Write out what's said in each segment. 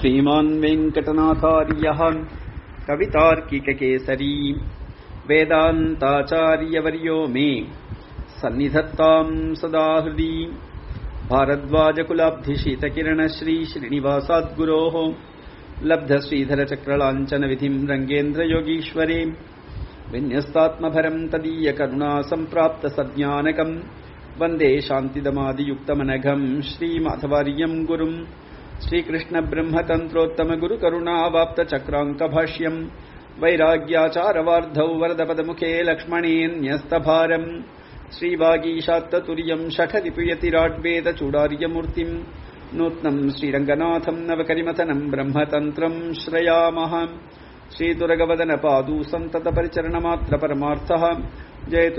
श्रीमान् वेङ्कटनाथार्यः कवितार्किककेसरी वेदान्ताचार्यवर्यो मे सन्निधत्ताम् सदा हृदि भारद्वाजकुलाब्धिशीतकिरणश्रीश्रीनिवासाद्गुरोः लब्धश्रीधरचक्रलाञ्छनविधिम् रङ्गेन्द्रयोगीश्वरे विन्यस्तात्मभरम् तदीयकरुणा सम्प्राप्तसज्ञानकम् वन्दे शान्तिदमादियुक्तमनघम् श्रीमाधवार्यम् गुरुम् श्रीकृष्णब्रह्मतन्त्रोत्तमगुरुकरुणावाप्तचक्राङ्कभाष्यम् वैराग्याचारवार्धौ वरदपदमुखे लक्ष्मणेऽन्यस्तभारम् श्रीवागीशात्ततुर्यम् षठरिपुयतिराड्वेदचूडार्यमूर्तिम् नूत्नम् श्रीरङ्गनाथम् नवकरिमथनम् ब्रह्मतन्त्रम् श्रयामः श्रीतुरगवदनपादू सन्ततपरिचरणमात्रपरमार्थः जयतु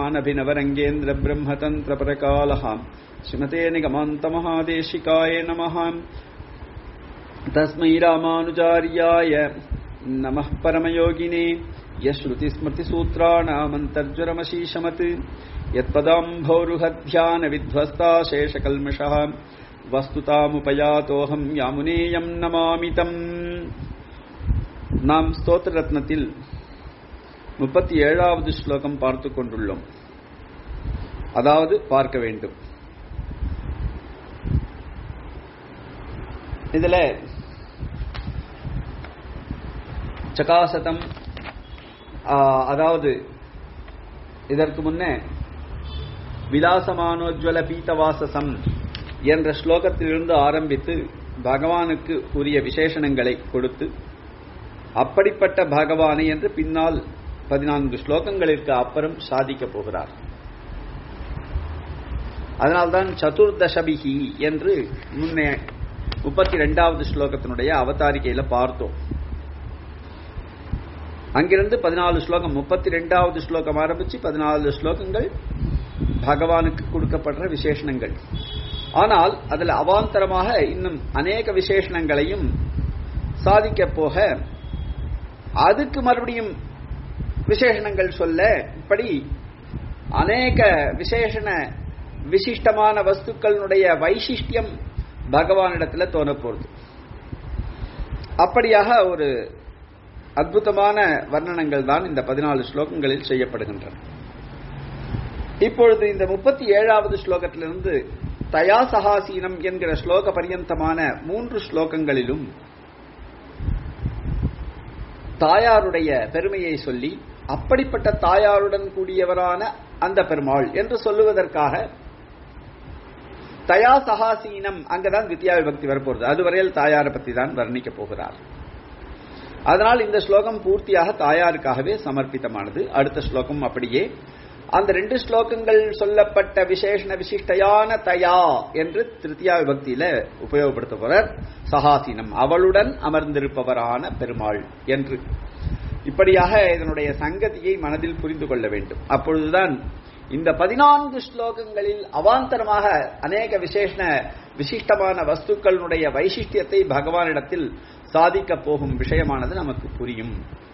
श्रीमानभिनवरङ्गेन्द्रब्रह्मतन्त्रपरकालः श्रीमते निगमान्तमहादेशिकाय नमः तस्मै रामानुजार्याय नमः परमयोगिने यश्रुतिस्मृतिसूत्राणामन्तर्ज्वरमशीशमत् यत्पदाम्भोरुहध्यानविध्वस्ता शेषकल्मषः வஸ்துதாமுபயாத்தோகம் யாமுனேயம் நமாமிதம் நாம் ஸ்தோத்திர ரத்னத்தில் முப்பத்தி ஏழாவது ஸ்லோகம் பார்த்து கொண்டுள்ளோம் அதாவது பார்க்க வேண்டும் இதுல சகாசதம் அதாவது இதற்கு முன்னே விலாசமானோஜ்வல பீத்தவாசசம் என்ற ஸ்லோகத்திலிருந்து ஆரம்பித்து பகவானுக்கு உரிய விசேஷணங்களை கொடுத்து அப்படிப்பட்ட பகவானை என்று பின்னால் பதினான்கு ஸ்லோகங்களிற்கு அப்புறம் சாதிக்கப் போகிறார் அதனால்தான் சதுர்தசபிகி என்று முன்னே முப்பத்தி ரெண்டாவது ஸ்லோகத்தினுடைய அவதாரிகையில பார்த்தோம் அங்கிருந்து பதினாலு ஸ்லோகம் முப்பத்தி ரெண்டாவது ஸ்லோகம் ஆரம்பிச்சு பதினாலு ஸ்லோகங்கள் பகவானுக்கு கொடுக்கப்படுற விசேஷணங்கள் ஆனால் அதில் அவாந்தரமாக இன்னும் அநேக விசேஷணங்களையும் சாதிக்க போக அதுக்கு மறுபடியும் விசேஷணங்கள் சொல்ல இப்படி அநேக விசேஷண விசிஷ்டமான வஸ்துக்களுடைய வைசிஷ்டியம் பகவானிடத்துல தோணப்போகுது அப்படியாக ஒரு அற்புதமான வர்ணனங்கள் தான் இந்த பதினாலு ஸ்லோகங்களில் செய்யப்படுகின்றன இப்பொழுது இந்த முப்பத்தி ஏழாவது ஸ்லோகத்திலிருந்து தயா சகாசீனம் என்கிற ஸ்லோக பரியந்தமான மூன்று ஸ்லோகங்களிலும் தாயாருடைய பெருமையை சொல்லி அப்படிப்பட்ட தாயாருடன் கூடியவரான அந்த பெருமாள் என்று சொல்லுவதற்காக தயா சகாசீனம் அங்கதான் வித்யா விபக்தி வரப்போறது அதுவரையில் தாயாரை பத்தி தான் வர்ணிக்க போகிறார் அதனால் இந்த ஸ்லோகம் பூர்த்தியாக தாயாருக்காகவே சமர்ப்பித்தமானது அடுத்த ஸ்லோகம் அப்படியே அந்த ரெண்டு ஸ்லோகங்கள் சொல்லப்பட்ட விசேஷண விசிஷ்டையான தயா என்று திருத்தியா விபக்தியில உபயோகப்படுத்த போறார் சகாசீனம் அவளுடன் அமர்ந்திருப்பவரான பெருமாள் என்று இப்படியாக இதனுடைய சங்கதியை மனதில் புரிந்து கொள்ள வேண்டும் அப்பொழுதுதான் இந்த பதினான்கு ஸ்லோகங்களில் அவாந்தரமாக அநேக விசேஷண விசிஷ்டமான வஸ்துக்களுடைய வைசிஷ்டியத்தை பகவானிடத்தில் சாதிக்க போகும் விஷயமானது நமக்கு புரியும்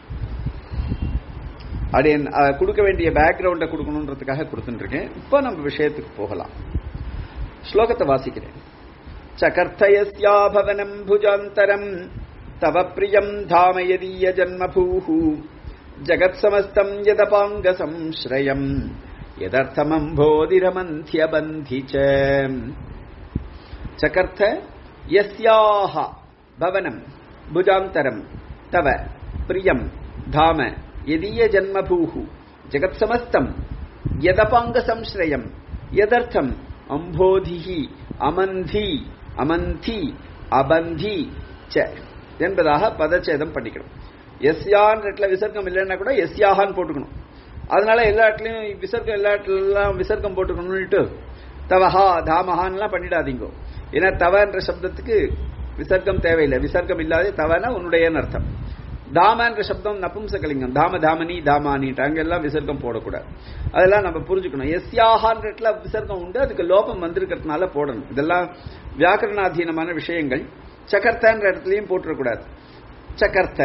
அது கொடுக்க வேண்டிய பேக்ரவுண்டை கொடுக்கணுன்றதுக்காக கொடுத்துருக்கேன் இப்போ நம்ம விஷயத்துக்கு போகலாம் ஸ்லோகத்தை வாசிக்கிறேன் சகர்த்தயஸ்யாபவனம் புஜாந்தரம் தவ பிரியம் தாமயதீய ஜன்மபூஹு ஜகத் சமஸ்தம் யதபாங்க சம்ஸ்ரயம் யதர்த்தமம்போதிரமந்தியபந்தி சகர்த்த யஸ்யாக பவனம் புஜாந்தரம் தவ பிரியம் தாம यदीय जन्मभूः जगत्समस्तम् यदपाङ्गसंश्रयम् यदर्थम् अम्भोधिः அமந்தி அமந்தி அபந்தி ச என்பதாக பதச்சேதம் பண்ணிக்கணும் எஸ்யான் இடத்துல விசர்க்கம் இல்லைன்னா கூட எஸ்யாகான்னு போட்டுக்கணும் அதனால எல்லா இடத்துலயும் விசர்க்கம் எல்லா இடத்துலாம் விசர்க்கம் போட்டுக்கணும்னுட்டு தவஹா தாமஹான்லாம் பண்ணிடாதீங்க ஏன்னா தவன்ற சப்தத்துக்கு விசர்க்கம் தேவையில்லை விசர்க்கம் இல்லாத தவனா உன்னுடையன்னு அர்த்தம் தாமன்ற சப்தம் நபும்சகலிங்கம் தாம தாமனி தாமானிட்டு அங்கெல்லாம் விசர்க்கம் போடக்கூடாது அதெல்லாம் நம்ம புரிஞ்சுக்கணும் எஸ்யாகான்ற விசர்க்கம் உண்டு அதுக்கு லோபம் வந்திருக்கிறதுனால போடணும் இதெல்லாம் வியாக்கரணாதீனமான விஷயங்கள் சக்கர்த்தன்ற இடத்துலயும் போட்டுறக்கூடாது சக்கர்த்த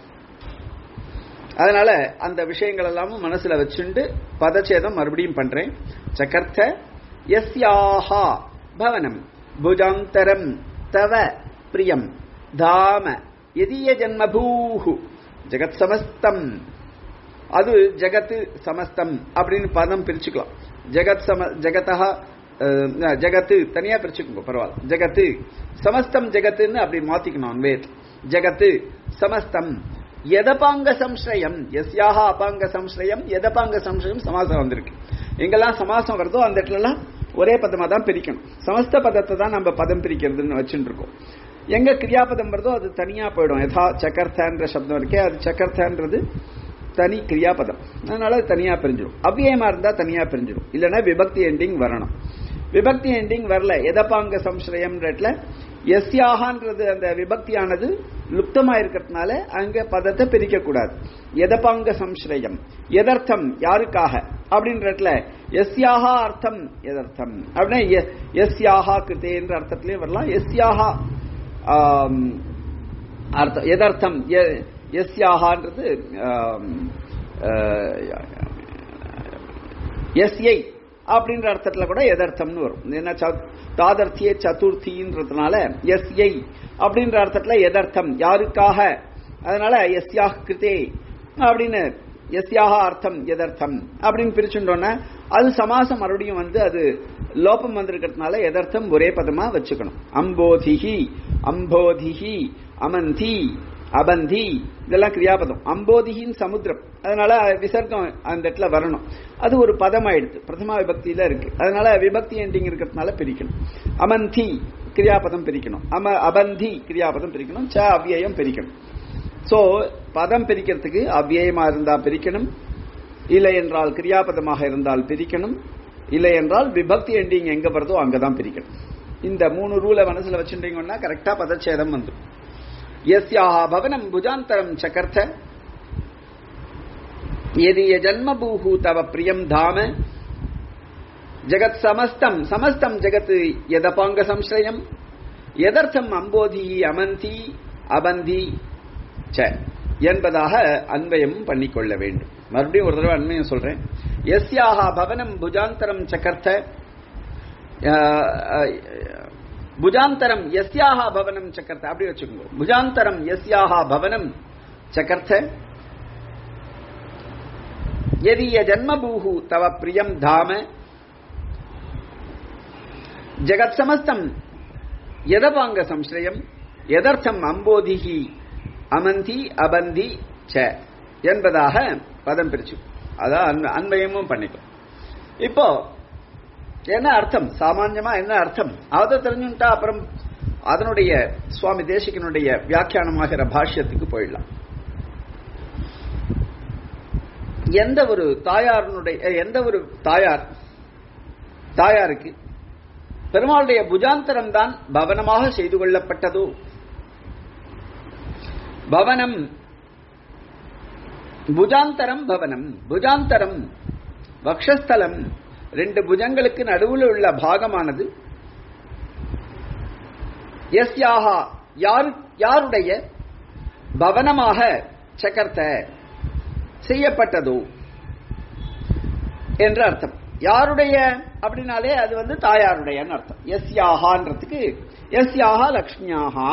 அதனால அந்த விஷயங்கள் எல்லாமும் மனசுல வச்சுண்டு பதச்சேதம் மறுபடியும் பண்றேன் சக்கர்த்த எஸ்யாஹா பவனம் புஜாந்தரம் தவ பிரியம் தாம எதிய ஜன்மபூஹு ஜெகத் சமஸ்தம் அது ஜெகத்து சமஸ்தம் அப்படின்னு பதம் பிரிச்சுக்கலாம் ஜெகத் சம ஜெகதா அஹ், ஜெகத்து தனியா பிரிச்சுக்கோங்க பரவாயில்ல ஜெகத்து சமஸ்தம் ஜெகத்துன்னு அப்படி மாத்திக்கணும் வேத் ஜெகத்து சமஸ்தம் எதபாங்க சம்ஸ்ரயம் எஸ்யாக அபாங்க சம்ஸ்ரயம் எதபாங்க சம்ஸ்ரயம் சமாசம் வந்திருக்கு எங்கெல்லாம் சமாசம் வருதோ அந்த இடத்துலலாம் ஒரே பதமா தான் பிரிக்கணும் சமஸ்த பதத்தை தான் நம்ம பதம் பிரிக்கிறதுன்னு வச்சுட்டு இருக்கோம் எங்க கிரியாபதம் வருதோ அது தனியா போயிடும் யதா சக்கர்த்தன்ற சப்தம் இருக்கே அது சக்கர்த்தன்றது தனி கிரியாபதம் அதனால அது தனியா பிரிஞ்சிடும் அவ்வியமா இருந்தா தனியா பிரிஞ்சிடும் இல்லைன்னா விபக்தி எண்டிங் வரணும் விபக்தி எண்டிங் வரல எதப்பாங்க சம்ஸ்ரயம்ன்றதுல எஸ்யாகான்றது அந்த விபக்தியானது லுப்தமா இருக்கிறதுனால அங்க பதத்தை பிரிக்க கூடாது எதப்பாங்க சம்ஸ்ரயம் எதர்த்தம் யாருக்காக அப்படின்றதுல எஸ்யாகா அர்த்தம் எதர்த்தம் அப்படின்னா எ- எஸ்யாகா கிருத்தேன்ற அர்த்தத்திலேயே வரலாம் எஸ்யாகா ஆம், அர்த்தம் எதர்த்தம் எ- எஸ்யாகான்றது ஆம், எஸ்ஐ அப்படின்ற அர்த்தத்துல கூட எதர்த்தம்னு வரும் என்ன ச- தாதர்த்திய சதுர்த்தின்றதுனால எஸ்ஐ அப்படின்ற அர்த்தத்துல எதர்த்தம் யாருக்காக அதனால எஸ்யா கிருதே அப்படின்னு எஸ்யாக அர்த்தம் எதர்த்தம் அப்படின்னு பிரிச்சுட்டோன்னா அது சமாசம் மறுபடியும் வந்து அது லோபம் வந்திருக்கிறதுனால எதர்த்தம் ஒரே பதமா வச்சுக்கணும் அம்போதிஹி அம்போதிஹி அமந்தி அபந்தி இதெல்லாம் கிரியாபதம் அம்போதிகின் சமுத்திரம் அதனால விசர்க்கம் அந்த இடத்துல வரணும் அது ஒரு பதம் ஆயிடுது பிரதமா விபக்தியில இருக்கு அதனால விபக்தி எண்டிங் இருக்கிறதுனால பிரிக்கணும் அமந்தி கிரியாபதம் பிரிக்கணும் அம அபந்தி கிரியாபதம் பிரிக்கணும் ச அவ்வியம் பிரிக்கணும் சோ பதம் பிரிக்கிறதுக்கு அவ்வியமா இருந்தா பிரிக்கணும் இல்லை என்றால் கிரியாபதமாக இருந்தால் பிரிக்கணும் இல்லை என்றால் விபக்தி எண்டிங் எங்க வருதோ அங்கதான் பிரிக்கணும் இந்த மூணு ரூலை மனசுல வச்சுட்டீங்கன்னா கரெக்டா பதச்சேதம் வந்துடும் यस्याः भवनम् भुजान्तरम् चकर्थ यदि यजन्मभूः तव प्रियम् धाम जगत्समस्तम् समस्तम् जगत् यदपाङ्गसंश्रयम् यदर्थम् அம்போதி அமந்தி அபந்தி ச என்பதாக அன்வயம் பண்ணிக்கொள்ள வேண்டும் மறுபடியும் ஒரு தடவை அன்வயம் சொல்றேன் எஸ்யாக பவனம் புஜாந்தரம் சக்கர்த்த புஜாந்தரம் எஸ்யாக பவனம் சக்கர்த்த அப்படி வச்சுக்கோங்க புஜாந்தரம் எஸ்யாக பவனம் சக்கர்த்த எரிய ஜன்மபூஹு தவ பிரியம் தாம ஜெகத் சமஸ்தம் எதபாங்க சம்ஸ்ரயம் எதர்த்தம் அம்போதிகி அமந்தி அபந்தி ச என்பதாக பதம் பிரிச்சு அதான் அன்வ- அன்வயமும் பண்ணிக்கும் இப்போ என்ன அர்த்தம் சாமான்யமா என்ன அர்த்தம் அதை தெரிஞ்சுட்டா அப்புறம் அதனுடைய சுவாமி தேசிகனுடைய வியாக்கியானமாகிற பாஷ்யத்துக்கு போயிடலாம் எந்த ஒரு தாயாரனுடைய அஹ், எந்த ஒரு தாயார் தாயாருக்கு பெருமாளுடைய புஜாந்தரம் தான் பவனமாக செய்து கொள்ளப்பட்டதோ பவனம் புஜாந்தரம் பவனம் புஜாந்தரம் வக்ஷஸ்தலம் ரெண்டு புஜங்களுக்கு நடுவில் உள்ள பாகமானது எஸ்யாஹா யாரு யாருடைய பவனமாக சக்கர்த்த செய்யப்பட்டதோ என்ற அர்த்தம் யாருடைய அப்படின்னாலே அது வந்து தாயாருடையன்னு அர்த்தம் எஸ்யாஹான்றதுக்கு எஸ்யாஹா லக்ஷ்மியாஹா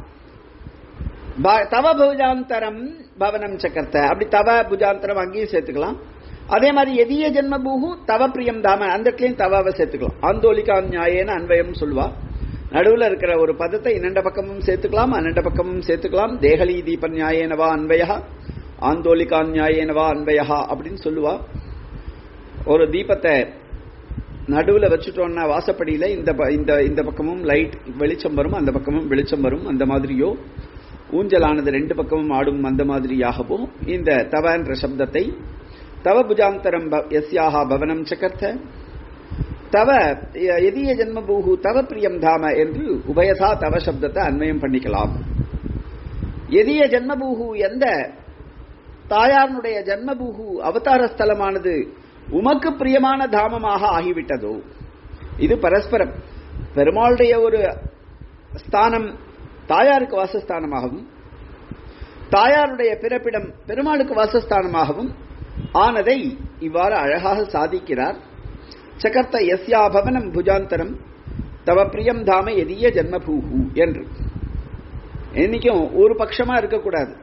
ப- தவ புஜாந்தரம் பவனம் சக்கர்த்த அப்படி தவ புஜாந்தரம் அங்கேயும் சேர்த்துக்கலாம் அதே மாதிரி எதிய ஜென்மபூகு தவ பிரியம் தாம அந்த இடத்துலயும் தவாவை சேர்த்துக்கலாம் ஆந்தோலிகா நியாயேன அன்வயம் சொல்வா நடுவுல இருக்கிற ஒரு பதத்தை இன்னண்ட பக்கமும் சேர்த்துக்கலாம் அன்னண்ட பக்கமும் சேர்த்துக்கலாம் தேகலி தீப நியாயேனவா அன்வயா ஆந்தோலிகா நியாயேனவா அன்வயா அப்படின்னு சொல்லுவா ஒரு தீபத்தை நடுவுல வச்சுட்டோம்னா வாசப்படியில இந்த ப- இந்த இந்த பக்கமும் லைட் வெளிச்சம் வரும் அந்த பக்கமும் வெளிச்சம் வரும் அந்த மாதிரியோ ஊஞ்சலானது ரெண்டு பக்கமும் ஆடும் அந்த மாதிரியாகவோ இந்த தவ என்ற சப்தத்தை தவ புஜாந்தரம் ப- யஸ்யாஹா பவனம் சக்கர்த்த தவ ய- எதிய ஜென்மபூகு தவ பிரியம் தாம என்று உபயதா தவ சப்தத்தை அன்வயம் பண்ணிக்கலாம் எதிய ஜென்மபூகு எந்த தாயாருடைய ஜன்மபூகு அவதார ஸ்தலமானது உமக்கு பிரியமான தாமமாக ஆகிவிட்டதோ இது பரஸ்பரம் பெருமாளுடைய ஒரு ஸ்தானம் தாயாருக்கு வாசஸ்தானமாகவும் தாயாருடைய பிறப்பிடம் பெருமாளுக்கு வாசஸ்தானமாகவும் ஆனதை இவ்வாறு அழகாக சாதிக்கிறார் சகர்த்த யஸ்யா பவனம் புஜாந்தரம் தவ பிரியம் தாம எதிய ஜன்மபூகு என்று என்னைக்கும் ஒரு பட்சமா இருக்கக்கூடாது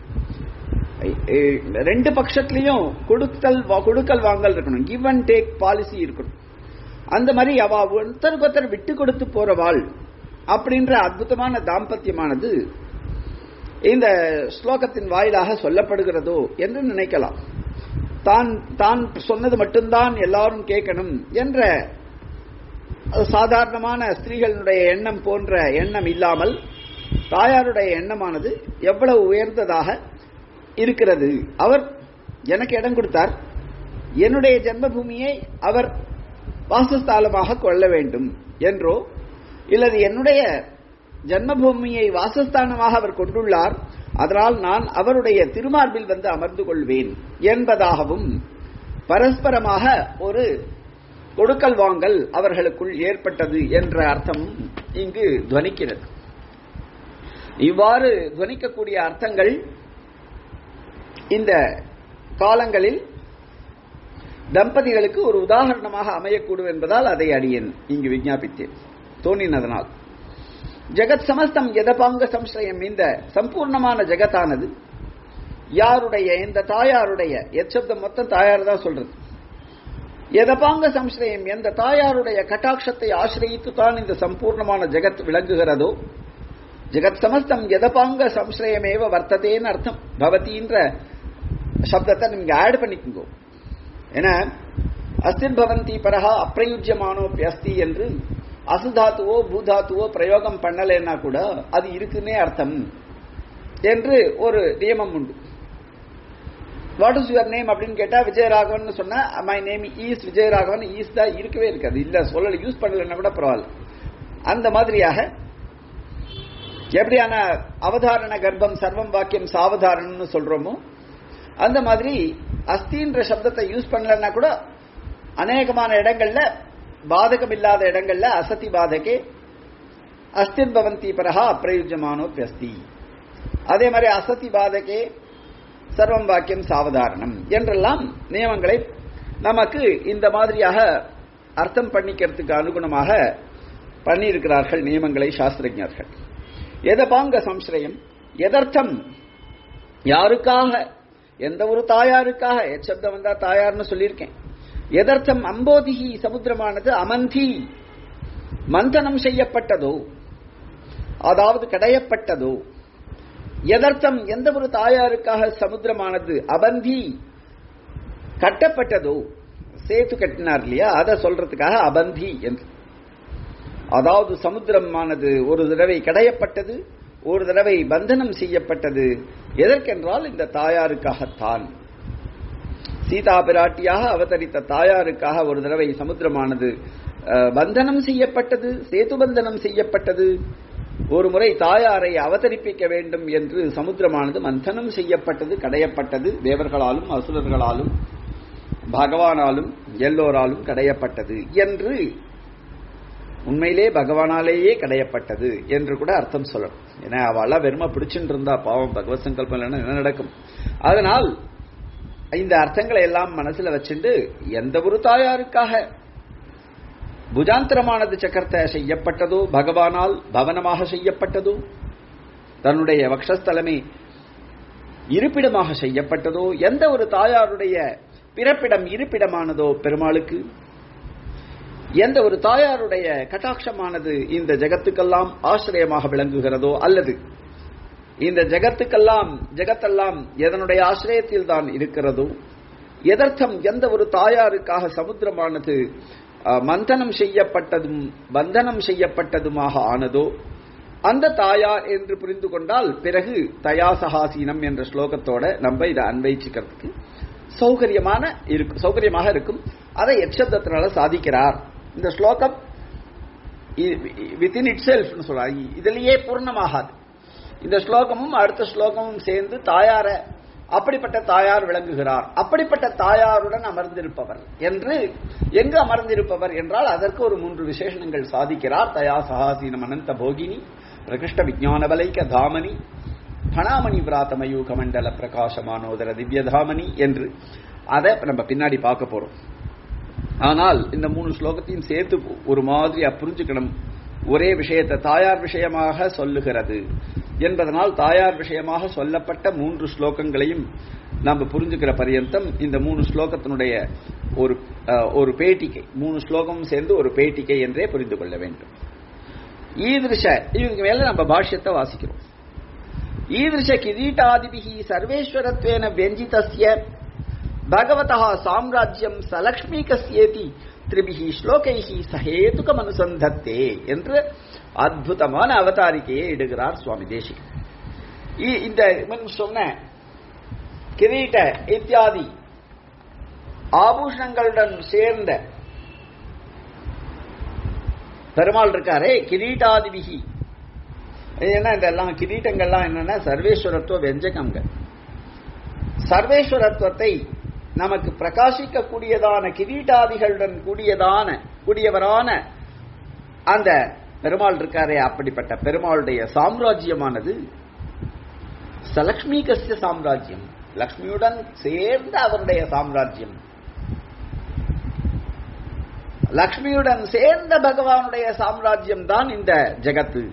ரெண்டு பட்சத்திலையும் கொடுத்தல் கொடுக்கல் வாங்கல் இருக்கணும் கிவ் அண்ட் டேக் பாலிசி இருக்கணும் அந்த மாதிரி அவ ஒருத்தருக்கு ஒருத்தர் விட்டு கொடுத்து போறவாள் அப்படின்ற அற்புதமான தாம்பத்தியமானது இந்த ஸ்லோகத்தின் வாயிலாக சொல்லப்படுகிறதோ என்று நினைக்கலாம் தான் தான் சொன்னது மட்டும்தான் எல்லாரும் கேட்கணும் என்ற சாதாரணமான ஸ்திரீகளுடைய எண்ணம் போன்ற எண்ணம் இல்லாமல் தாயாருடைய எண்ணமானது எவ்வளவு உயர்ந்ததாக இருக்கிறது அவர் எனக்கு இடம் கொடுத்தார் என்னுடைய ஜென்மபூமியை அவர் வாசஸ்தாலமாக கொள்ள வேண்டும் என்றோ இல்லது என்னுடைய ஜன்மபூமியை வாசஸ்தானமாக அவர் கொண்டுள்ளார் அதனால் நான் அவருடைய திருமார்பில் வந்து அமர்ந்து கொள்வேன் என்பதாகவும் பரஸ்பரமாக ஒரு கொடுக்கல் வாங்கல் அவர்களுக்குள் ஏற்பட்டது என்ற அர்த்தமும் இங்கு துவனிக்கிறது இவ்வாறு துவனிக்கக்கூடிய அர்த்தங்கள் இந்த காலங்களில் தம்பதிகளுக்கு ஒரு உதாரணமாக அமையக்கூடும் என்பதால் அதை அடியேன் இங்கு விஞ்ஞாபித்தேன் தோணினதனால் ஜெகத் சமஸ்தம் எதபாங்க சம்சயம் இந்த சம்பூர்ணமான ஜெகத்தானது யாருடைய இந்த தாயாருடைய எச்சப்தம் மொத்தம் தாயார் தான் சொல்றது எதபாங்க சம்சயம் எந்த தாயாருடைய கட்டாட்சத்தை ஆசிரியத்து தான் இந்த சம்பூர்ணமான ஜெகத் விளங்குகிறதோ ஜெகத் சமஸ்தம் எதபாங்க சம்சயமேவ வர்த்ததேன்னு அர்த்தம் பவதின்ற சப்தத்தை நீங்க ஆட் பண்ணிக்கோங்க ஏன்னா அஸ்திர் பவந்தி பரஹா அப்பிரயுஜ்யமானோப்பி அஸ்தி என்று அசுதாத்துவோ பூதாத்துவோ பிரயோகம் பண்ணலைன்னா கூட அது இருக்குன்னே அர்த்தம் என்று ஒரு நியமம் உண்டு வாட் இஸ் யுவர் நேம் அப்படின்னு கேட்டா விஜயராகவன் சொன்னா my name is Vijayaraghavan is தான் இருக்கவே இருக்காது இல்ல சொல்லல யூஸ் பண்ணலன்னா கூட பரவாயில்ல அந்த மாதிரியாக எப்படியான அவதாரண கர்ப்பம் சர்வம் வாக்கியம் சாவதாரணம்னு சொல்றோமோ அந்த மாதிரி அஸ்தின்ற சப்தத்தை யூஸ் பண்ணலன்னா கூட அநேகமான இடங்கள்ல பாதகம் இல்லாத இடங்கள்ல அசதி பாதகே அஸ்திர் பவந்தி பரஹா அப்பிரயுஜமானோ பியஸ்தி அதே மாதிரி அசதி பாதகே சர்வம் வாக்கியம் சாவதாரணம் என்றெல்லாம் நியமங்களை நமக்கு இந்த மாதிரியாக அர்த்தம் பண்ணிக்கிறதுக்கு அனுகுணமாக பண்ணியிருக்கிறார்கள் நியமங்களை சாஸ்திரஜர்கள் எதபாங்க சம்சயம் எதர்த்தம் யாருக்காக எந்த ஒரு தாயாருக்காக எச்சப்தம் வந்தா தாயார்னு சொல்லியிருக்கேன் எதர்த்தம் அம்போதிகி சமுத்திரமானது அமந்தி மந்தனம் செய்யப்பட்டதோ அதாவது கடையப்பட்டதோ எதர்த்தம் எந்த ஒரு தாயாருக்காக சமுத்திரமானது அபந்தி கட்டப்பட்டதோ சேத்து கட்டினார் இல்லையா அதை சொல்றதுக்காக அபந்தி என்று அதாவது சமுத்திரமானது ஒரு தடவை கடையப்பட்டது ஒரு தடவை பந்தனம் செய்யப்பட்டது எதற்கென்றால் இந்த தாயாருக்காகத்தான் சீதா பிராட்டியாக அவதரித்த தாயாருக்காக ஒரு தடவை சமுத்திரமானது பந்தனம் செய்யப்பட்டது சேது பந்தனம் செய்யப்பட்டது ஒரு முறை தாயாரை அவதரிப்பிக்க வேண்டும் என்று சமுத்திரமானது மந்தனம் செய்யப்பட்டது கடையப்பட்டது தேவர்களாலும் அசுரர்களாலும் பகவானாலும் எல்லோராலும் கடையப்பட்டது என்று உண்மையிலே பகவானாலேயே கடையப்பட்டது என்று கூட அர்த்தம் சொல்லணும் ஏன்னா அவெல்லாம் வெறும பிடிச்சுட்டு இருந்தா பாவம் பகவத் சங்கல்பம் இல்லைன்னா என்ன நடக்கும் அதனால் இந்த அர்த்தங்களை எல்லாம் மனசுல வச்சுண்டு எந்த ஒரு தாயாருக்காக புஜாந்திரமானது சக்கரத்தை செய்யப்பட்டதோ பகவானால் பவனமாக செய்யப்பட்டதோ தன்னுடைய வக்ஷஸ்தலமே இருப்பிடமாக செய்யப்பட்டதோ எந்த ஒரு தாயாருடைய பிறப்பிடம் இருப்பிடமானதோ பெருமாளுக்கு எந்த ஒரு தாயாருடைய கட்டாட்சமானது இந்த ஜெகத்துக்கெல்லாம் ஆசிரியமாக விளங்குகிறதோ அல்லது இந்த ஜெகத்துக்கெல்லாம் ஜெகத்தெல்லாம் எதனுடைய ஆசிரியத்தில் தான் இருக்கிறதோ எதர்த்தம் எந்த ஒரு தாயாருக்காக சமுத்திரமானது மந்தனம் செய்யப்பட்டதும் பந்தனம் செய்யப்பட்டதுமாக ஆனதோ அந்த தாயார் என்று புரிந்து கொண்டால் பிறகு தயாசகாசீனம் என்ற ஸ்லோகத்தோட நம்ம இதை அன்வைச்சுக்கிறதுக்கு சௌகரியமான இருக்கும் சௌகரியமாக இருக்கும் அதை எச்சப்தத்தினால சாதிக்கிறார் இந்த ஸ்லோகம் வித்தின் இட் செல்ஃப் சொல்றாங்க இதுலயே பூர்ணமாகாது இந்த ஸ்லோகமும் அடுத்த ஸ்லோகமும் சேர்ந்து தாயார அப்படிப்பட்ட தாயார் விளங்குகிறார் அப்படிப்பட்ட தாயாருடன் அமர்ந்திருப்பவர் என்று எங்கு அமர்ந்திருப்பவர் என்றால் அதற்கு ஒரு மூன்று விசேஷணங்கள் சாதிக்கிறார் தயா சகாசீனம் அனந்த போகினி பிரகிருஷ்ட விஜான வலைக்க தாமனி பணாமணி பிராத்தமயூக மண்டல பிரகாசமானோதர திவ்யதாமணி என்று அதை நம்ம பின்னாடி பார்க்க போறோம் ஆனால் இந்த மூணு ஸ்லோகத்தையும் சேர்த்து ஒரு மாதிரி புரிஞ்சுக்கணும் ஒரே விஷயத்தை தாயார் விஷயமாக சொல்லுகிறது என்பதனால் தாயார் விஷயமாக சொல்லப்பட்ட மூன்று ஸ்லோகங்களையும் நம்ம புரிஞ்சுக்கிற பரியந்தம் இந்த மூணு ஸ்லோகத்தினுடைய ஒரு அஹ், ஒரு பேட்டிகை மூணு ஸ்லோகம் சேர்ந்து ஒரு பேட்டிகை என்றே புரிந்து கொள்ள வேண்டும் ஈதிருஷ இதுக்கு மேல நம்ம பாஷ்யத்தை வாசிக்கிறோம் ஈதிருஷ கிரீட்டாதிபிகி சர்வேஸ்வரத்வேன வியஞ்சிதஸ்ய பகவதः சாம்ராஜ்யம் சலக்ஷ்மீகஸ்யேதி திரிபிகி ஸ்லோகைஹி சஹேதுகம் அனுசந்தத்தே என்று அற்புதமான அவதாரிக்கையை இடுகிறார் சுவாமி தேசிகன் இ- இந்த முன் சொன்ன கிரீட்ட இத்தியாதி ஆபூஷணங்களுடன் சேர்ந்த பெருமாள் இருக்காரே கிரீட்டாதிபிகி என்ன இதெல்லாம் கிரீட்டங்கள்லாம் என்னன்னா சர்வேஸ்வரத்துவ வெஞ்சகங்கள் சர்வேஸ்வரத்துவத்தை நமக்கு பிரகாசிக்க கூடியதான கிரீட்டாதிகளுடன் கூடியதான கூடியவரான அந்த பெருமாள் இருக்காரே அப்படிப்பட்ட பெருமாளுடைய சாம்ராஜ்யமானது சலக்ஷ்மிகஸ்ய சாம்ராஜ்யம் லக்ஷ்மியுடன் சேர்ந்த அவருடைய சாம்ராஜ்யம் லக்ஷ்மியுடன் சேர்ந்த பகவானுடைய சாம்ராஜ்யம் தான் இந்த ஜெகத்து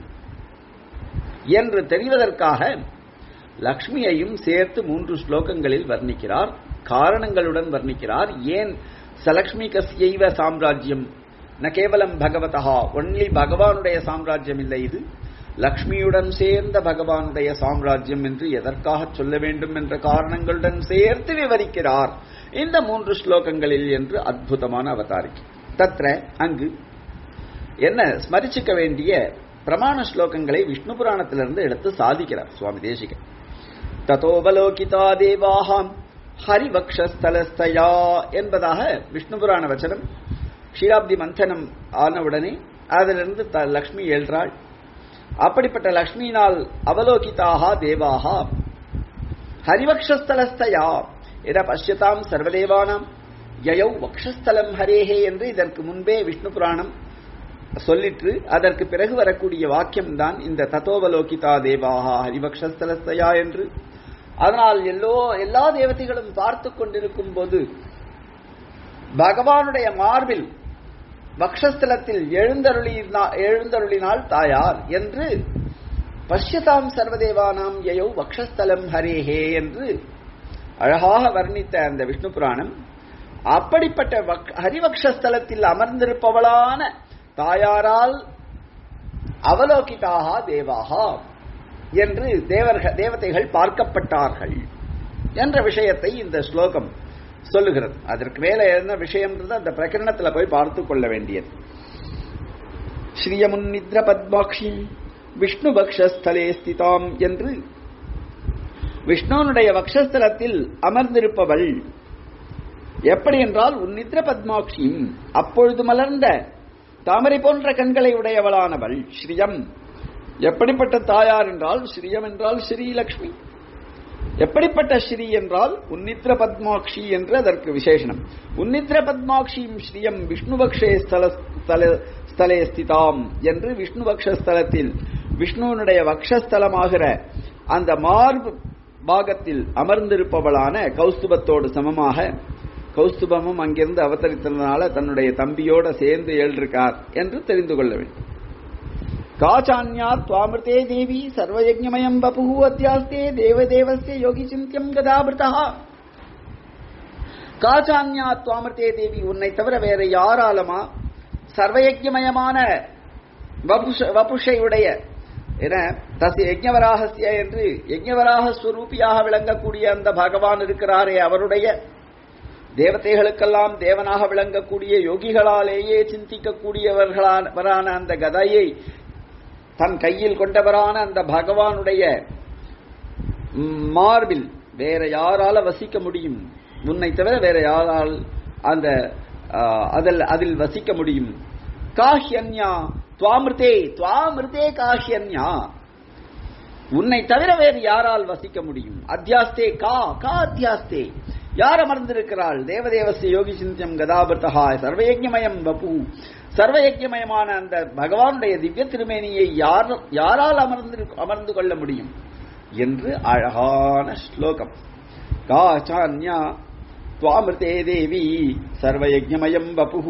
என்று தெரிவதற்காக லக்ஷ்மியையும் சேர்த்து மூன்று ஸ்லோகங்களில் வர்ணிக்கிறார் காரணங்களுடன் வர்ணிக்கிறார் ஏன் சலக்ஷ்மி கஸ்யைவ சாம்ராஜ்யம் ந கேவலம் பகவதா ஒன்லி பகவானுடைய சாம்ராஜ்யம் இல்லை இது லக்ஷ்மியுடன் சேர்ந்த பகவானுடைய சாம்ராஜ்யம் என்று எதற்காக சொல்ல வேண்டும் என்ற காரணங்களுடன் சேர்த்து விவரிக்கிறார் இந்த மூன்று ஸ்லோகங்களில் என்று அற்புதமான அவதாரிக்கை தத்ர அங்கு என்ன ஸ்மரிச்சுக்க வேண்டிய பிரமாண ஸ்லோகங்களை விஷ்ணு புராணத்திலிருந்து எடுத்து சாதிக்கிறார் சுவாமி தேசிகன் ததோபலோகிதா தேவாஹாம் ஹரிவக்ஷஸ்தலஸ்தயா என்பதாக விஷ்ணு புராண வச்சனம் க்ஷீராப்தி மந்தனம் ஆனவுடனே அதிலிருந்து த லக்ஷ்மி எழுறாள் அப்படிப்பட்ட லக்ஷ்மியினால் அவலோகிதாக தேவாக ஹரிவக்ஷஸ்தலஸ்தயா என பசியதாம் சர்வதேவானாம் யயௌ வக்ஷஸ்தலம் ஹரேஹே என்று இதற்கு முன்பே விஷ்ணு புராணம் சொல்லிற்று அதற்கு பிறகு வரக்கூடிய வாக்கியம் தான் இந்த தத்தோவலோகிதா தேவாகா ஹரிபக்ஷஸ்தலஸ்தயா என்று அதனால் எல்லோ எல்லா தேவதைகளும் பார்த்து கொண்டிருக்கும் போது பகவானுடைய மார்பில் வக்ஷஸ்தலத்தில் எழுந்தருளினா- எழுந்தருளினாள் தாயார் என்று பஷ்யதாம் சர்வதேவானாம் யயௌ வக்ஷஸ்தலம் ஹரேஹே என்று அழகாக வர்ணித்த அந்த விஷ்ணு புராணம் அப்படிப்பட்ட வக்- ஹரிவக்ஷஸ்தலத்தில் அமர்ந்திருப்பவளான தாயாரால் அவலோகிதாக தேவாகா என்று தேவர்கள் தேவதைகள் பார்க்கப்பட்டார்கள் என்ற விஷயத்தை இந்த ஸ்லோகம் சொல்லுகிறது அதற்கு மேல என்ன விஷயம்ன்றது அந்த பிரகரணத்துல போய் பார்த்து கொள்ள வேண்டியது ஸ்ரீயமுன்னித்ர பத்மாட்சி விஷ்ணு பக்ஷஸ்தலே ஸ்திதாம் என்று விஷ்ணுனுடைய வக்ஷஸ்தலத்தில் அமர்ந்திருப்பவள் எப்படி என்றால் உன்னித்ர பத்மாட்சி அப்பொழுது மலர்ந்த தாமரை போன்ற கண்களை உடையவளானவள் ஸ்ரீயம் எப்படிப்பட்ட தாயார் என்றால் ஸ்ரீயம் என்றால் ஸ்ரீலக்ஷ்மி எப்படிப்பட்ட ஸ்ரீ என்றால் உன்னித்ர பத்மாட்சி என்று அதற்கு விசேஷனம் உன்னித்ர பத்மாட்சியும் ஸ்ரீயம் விஷ்ணுபக்ஷே ஸ்தல ஸ்தல- ஸ்தலே ஸ்திதாம் என்று விஷ்ணுபக்ஷ ஸ்தலத்தில் விஷ்ணுவனுடைய வக்ஷஸ்தலமாகிற அந்த மார்பு பாகத்தில் அமர்ந்திருப்பவளான கௌஸ்துபத்தோடு சமமாக கௌஸ்துபமும் அங்கிருந்து அவதரித்ததுனால தன்னுடைய தம்பியோட சேர்ந்து எழுதிருக்கார் என்று தெரிந்து கொள்ள வேண்டும் காச்சான்யா துவாமிருதே தேவி சர்வயஜ்ஞமயம் வபுஹு அத்தியாஸ்தே தேவதேவஸ்ய யோகி சிந்தியம் கதாபிருதா காச்சான்யா துவாமிருதே தேவி உன்னை தவிர வேற யாராலமா சர்வயஜ்ஞமயமான வபுஷ வபுஷை உடைய என தஸ் யஜ்ஞவராகசிய என்று யஜ்ஞவராக ஸ்வரூபியாக விளங்கக்கூடிய அந்த பகவான் இருக்கிறாரே அவருடைய தேவதைகளுக்கெல்லாம் தேவனாக விளங்கக்கூடிய யோகிகளாலேயே சிந்திக்கக்கூடியவர்களான அந்த கதையை தன் கையில் கொண்டவரான அந்த பகவானுடைய ம், மார்பில் வேற யாரால வசிக்க முடியும் உன்னை தவிர வேற யாரால் அந்த ஆ, அதில் அதில் வசிக்க முடியும் காஹ்யன்யா துவாமிருதே துவாமிருதே காஹ்யன்யா உன்னை தவிர வேறு யாரால் வசிக்க முடியும் அத்தியாஸ்தே கா கா அத்தியாஸ்தே யார் அமர்ந்திருக்கிறாள் தேவதேவசிய யோகி சிந்தியம் கதாபிருத்தகா சர்வயஜ்ஞமயம் வபு சர்வயஜ்ஞமயமான அந்த பகவானுடைய திவ்ய திருமேனியை யார் யாரால் அமர்ந்து அமர்ந்து கொள்ள முடியும் என்று அழகான ஸ்லோகம் காச்சான்யா त्वामृते देवी सर्वयज्ञमयम् वपुः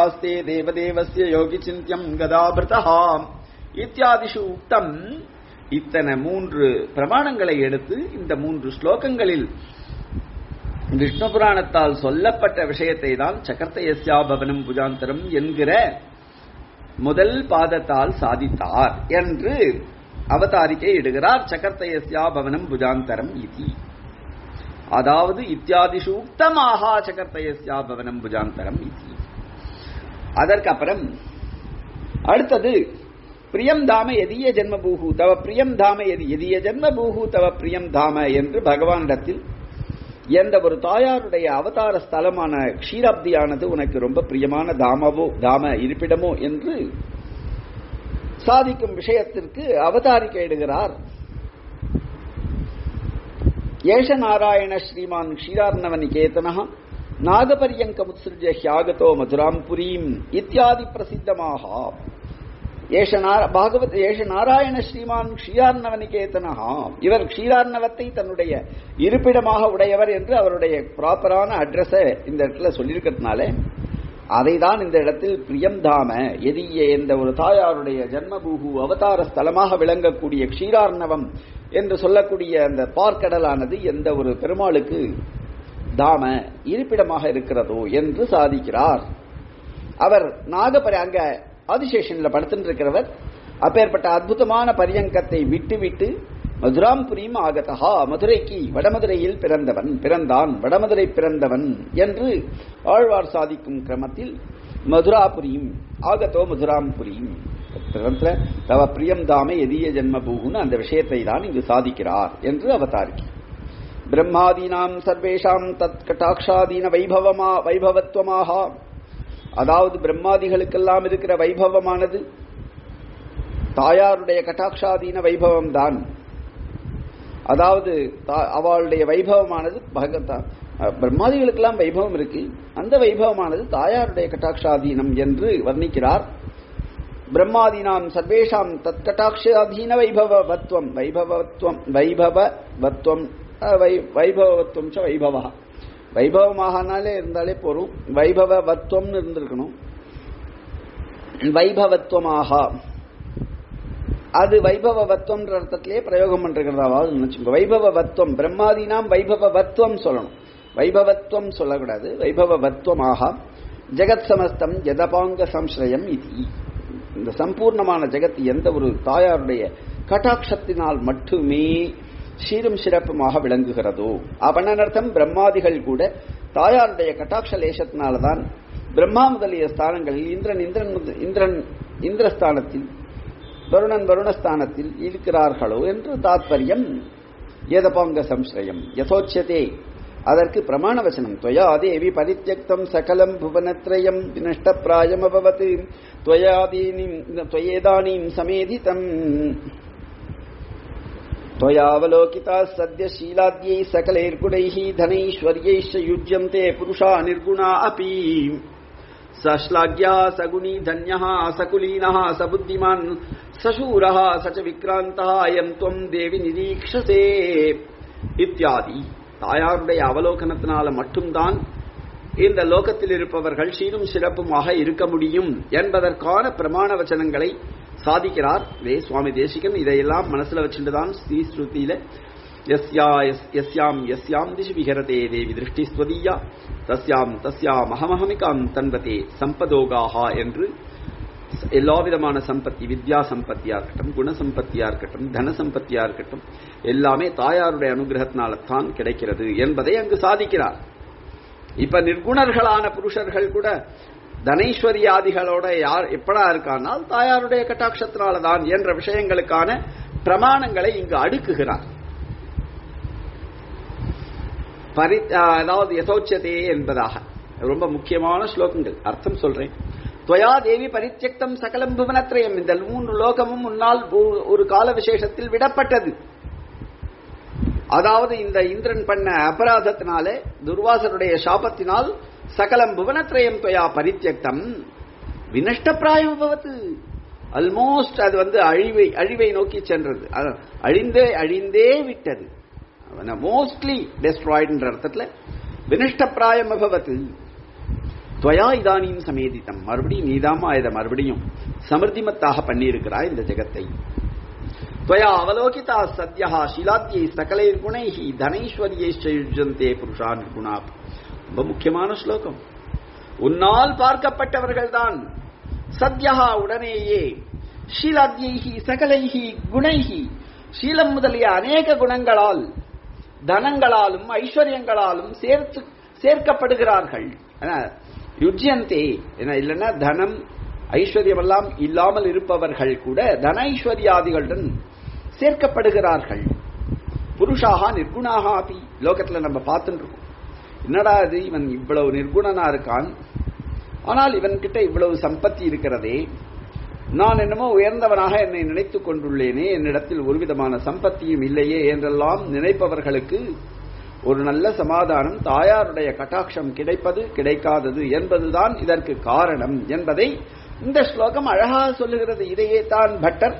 अध्यास्ते देवदेवस्य योगिचिन्त्यम् गदाभृतः इत्यादिषु उक्तम् இத்தனை மூன்று பிரமாணங்களை எடுத்து இந்த மூன்று ஸ்லோகங்களில் விஷ்ணு புராணத்தால் சொல்லப்பட்ட விஷயத்தை தான் சக்கர்த்தயஸ்யா பவனம் புஜாந்தரம் என்கிற முதல் பாதத்தால் சாதித்தார் என்று அவதாரிக்கை இடுகிறார் சக்கர்த்தயஸ்யா பவனம் புஜாந்தரம் இதி அதாவது இத்தியாதிஷு உக்தமாக சக்கர்த்தயஸ்யா பவனம் புஜாந்தரம் இதி அதற்கப்புறம் அடுத்தது பிரியம் தாம எதிய ஜென்மபூஹு தவ பிரியம் தாம எதி எதிய ஜென்மபூஹு தவ பிரியம் தாம என்று பகவானிடத்தில் எந்த ஒரு தாயாருடைய அவதார ஸ்தலமான க்ஷீராப்தியானது உனக்கு ரொம்ப பிரியமான தாமவோ தாம இருப்பிடமோ என்று சாதிக்கும் விஷயத்திற்கு அவதாரிக்க இடுகிறார் ஏஷ நாராயண ஸ்ரீமான் க்ஷீரார்ணவ நிகேதன நாகபரியங்கமுத்சிருஜ ஹியாகதோ மதுராம் புரீம் இத்தியாதி பிரசித்தமாக ஏஷ பாகவத் ஏஷ நாராயண ஸ்ரீமான் க்ஷீரார்ணவ நிகேதனஹா இவர் க்ஷீரார்ணவத்தை தன்னுடைய இருப்பிடமாக உடையவர் என்று அவருடைய ப்ராப்பரான அட்ரஸை இந்த இடத்துல சொல்லியிருக்கிறதுனால அதை தான் இந்த இடத்தில் பிரியம் தாம எதிய எந்த ஒரு தாயாருடைய ஜன்மபூகு அவதார ஸ்தலமாக விளங்கக்கூடிய க்ஷீரார்ணவம் என்று சொல்லக்கூடிய அந்த பார்க்கடலானது எந்த ஒரு பெருமாளுக்கு தாம இருப்பிடமாக இருக்கிறதோ என்று சாதிக்கிறார் அவர் நாகபரி அங்க ஆதிசேஷன்ல படுத்துட்டு இருக்கிறவர் அப்பேற்பட்ட அற்புதமான பரியங்கத்தை விட்டு விட்டு மதுராம்புரியும் ஆகதா மதுரைக்கு வடமதுரையில் பிறந்தவன் பிறந்தான் வடமதுரை பிறந்தவன் என்று ஆழ்வார் சாதிக்கும் கிரமத்தில் மதுராபுரியும் ஆகதோ மதுராம்புரியும் தவ பிரியம் தாமே எதிய ஜென்மபூகுன்னு அந்த விஷயத்தை தான் இங்கு சாதிக்கிறார் என்று அவதாரிக்கு பிரம்மாதீனாம் சர்வேஷாம் தத் கட்டாட்சாதீன வைபவமா வைபவத்துவமாக அதாவது பிரம்மாதிகளுக்கெல்லாம் இருக்கிற வைபவமானது தாயாருடைய கட்டாட்சாதீன வைபவம் தான் அதாவது அவளுடைய வைபவமானது பிரம்மாதிகளுக்கெல்லாம் வைபவம் இருக்கு அந்த வைபவமானது தாயாருடைய கட்டாட்சாதீனம் என்று வர்ணிக்கிறார் பிரம்மாதீனாம் சர்வேஷாம் தத் கட்டாட்சாதீன வைபவத்வம் வைபவத்வம் வைபவத்வம் வைபவத்வம் ச வைபவா வைபவமாகனாலே இருந்தாலே போரும் வைபவத்வம்னு இருந்திருக்கணும் வைபவத்வமாக அது வைபவத்வம்ன்ற அர்த்தத்திலே பிரயோகம் பண்றதாவது நினைச்சுங்க வைபவத்வம் பிரம்மாதீனாம் வைபவத்வம் சொல்லணும் வைபவத்வம் சொல்லக்கூடாது வைபவத்வமாக ஜெகத் சமஸ்தம் ஜதபாங்க சம்ஸ்ரயம் இது இந்த சம்பூர்ணமான ஜெகத் எந்த ஒரு தாயாருடைய கட்டாட்சத்தினால் மட்டுமே சீரும் சிறப்புமாக விளங்குகிறதோ அப்பனர்த்தம் பிரம்மாதிகள் கூட தாயாருடைய கட்டாட்ச லேசத்தினால்தான் பிரம்மா முதலிய ஸ்தானங்களில் இந்திரன் இந்திரன் இந்திரன் இந்திரஸ்தானத்தில் வருணன் வருணஸ்தானத்தில் இருக்கிறார்களோ என்று தாத்பரியம் ஏதபாங்க சம்ஸ்ரயம் யதோச்சியதே அதற்கு பிரமாண வசனம் துவயா தேவி பரித்தியக்தம் சகலம் புவனத்ரயம் நஷ்டப்பிராயம் அபவத் துவயாதீனிம் துவயேதானீம் சமேதிதம் त्वयावलोकिता सद्य शीलाद्यै सकलैर्गुणैः धनैश्वर्यैश्च युज्यन्ते पुरुषा निर्गुणा अपि सश्लाघ्या सगुणी धन्यः सकुलीनः स बुद्धिमान् सशूरः स च विक्रान्तः अयम् त्वम् देவி நிரீக்ஷசே இத்தியாதி தாயாருடைய அவலோகனத்தினால மட்டும்தான் இந்த லோகத்தில் இருப்பவர்கள் சீரும் சிறப்புமாக இருக்க முடியும் என்பதற்கான பிரமாண வச்சனங்களை சாதிக்கிறார் வே சுவாமி தேசிகன் இதையெல்லாம் மனசுல வச்சுட்டு தான் ஸ்ரீ ஸ்ருதியில எஸ்யாம் எஸ்யாம் திசி விஹரதே தேவி திருஷ்டி ஸ்வதீயா தஸ்யாம் தஸ்யாம் அகமஹமிகாம் தன்வதே சம்பதோகாஹா என்று எல்லா விதமான சம்பத்தி வித்யா சம்பத்தியா இருக்கட்டும் குண சம்பத்தியா இருக்கட்டும் தன சம்பத்தியா இருக்கட்டும் எல்லாமே தாயாருடைய அனுகிரகத்தினால தான் கிடைக்கிறது என்பதை அங்கு சாதிக்கிறார் இப்ப நிர்குணர்களான புருஷர்கள் கூட தனைஸ்வரியாதிகளோட யார் எப்படா இருக்கானால் தாயாருடைய கட்டாட்சத்தினால்தான் என்ற விஷயங்களுக்கான பிரமாணங்களை இங்கு அடுக்குகிறார் பரி அதாவது யதோச்சதே என்பதாக ரொம்ப முக்கியமான ஸ்லோகங்கள் அர்த்தம் சொல்றேன் துவயா தேவி பரித்தியக்தம் சகலம் புவனத்ரயம் இந்த மூன்று லோகமும் முன்னால் ஒரு கால விசேஷத்தில் விடப்பட்டது அதாவது இந்த இந்திரன் பண்ண அபராதத்தினாலே துர்வாசருடைய சாபத்தினால் சகலம் புவனத்ரயம் துவயா பரித்தியக்தம் வினஷ்டப்பிராயம் பவத்து ஆல்மோஸ்ட் அது வந்து அழிவை அழிவை நோக்கி சென்றது அழிந்தே அழிந்தே விட்டது மோஸ்ட்லி டெஸ்ட்ராய்டுன்ற அர்த்தத்தில் வினஷ்டப்பிராயம் அபவத்து துவயா இதானியும் சமேதித்தம் மறுபடியும் நீதாமா இதை மறுபடியும் சமிருத்திமத்தாக பண்ணியிருக்கிறாய் இந்த ஜெகத்தை त्वया அவலோகிதா சத்யா ஷிலாத்யை சகலைர்குணைः தனைஸ்வரியைश्च யுஜ்யந்தே புருஷா நிர்குணா ரொம்ப முக்கியமான ஸ்லோகம் உன்னால் பார்க்கப்பட்டவர்கள்தான் சத்யா உடனேயே ஷீலாத்யைஹி சகலைஹி குணைஹி சீலம் முதலிய அநேக குணங்களால் தனங்களாலும் ஐஸ்வர்யங்களாலும் சேர்த்து சேர்க்கப்படுகிறார்கள் யுஜ்யந்தே என இல்லைன்னா தனம் ஐஸ்வர்யமெல்லாம் இல்லாமல் இருப்பவர்கள் கூட தன ஐஸ்வர்யாதிகளுடன் சேர்க்கப்படுகிறார்கள் புருஷாக நிர்குணாக அப்பி லோகத்துல நம்ம பார்த்துட்டு இருக்கோம் என்னடா இது இவன் இவ்வளவு நிர்குணனா இருக்கான் ஆனால் இவன் கிட்ட இவ்வளவு சம்பத்தி இருக்கிறதே நான் என்னமோ உயர்ந்தவனாக என்னை நினைத்துக் கொண்டுள்ளேனே என்னிடத்தில் ஒரு விதமான சம்பத்தியும் இல்லையே என்றெல்லாம் நினைப்பவர்களுக்கு ஒரு நல்ல சமாதானம் தாயாருடைய கட்டாட்சம் கிடைப்பது கிடைக்காதது என்பதுதான் இதற்கு காரணம் என்பதை இந்த ஸ்லோகம் அழகாக சொல்லுகிறது இதையே தான் பட்டர்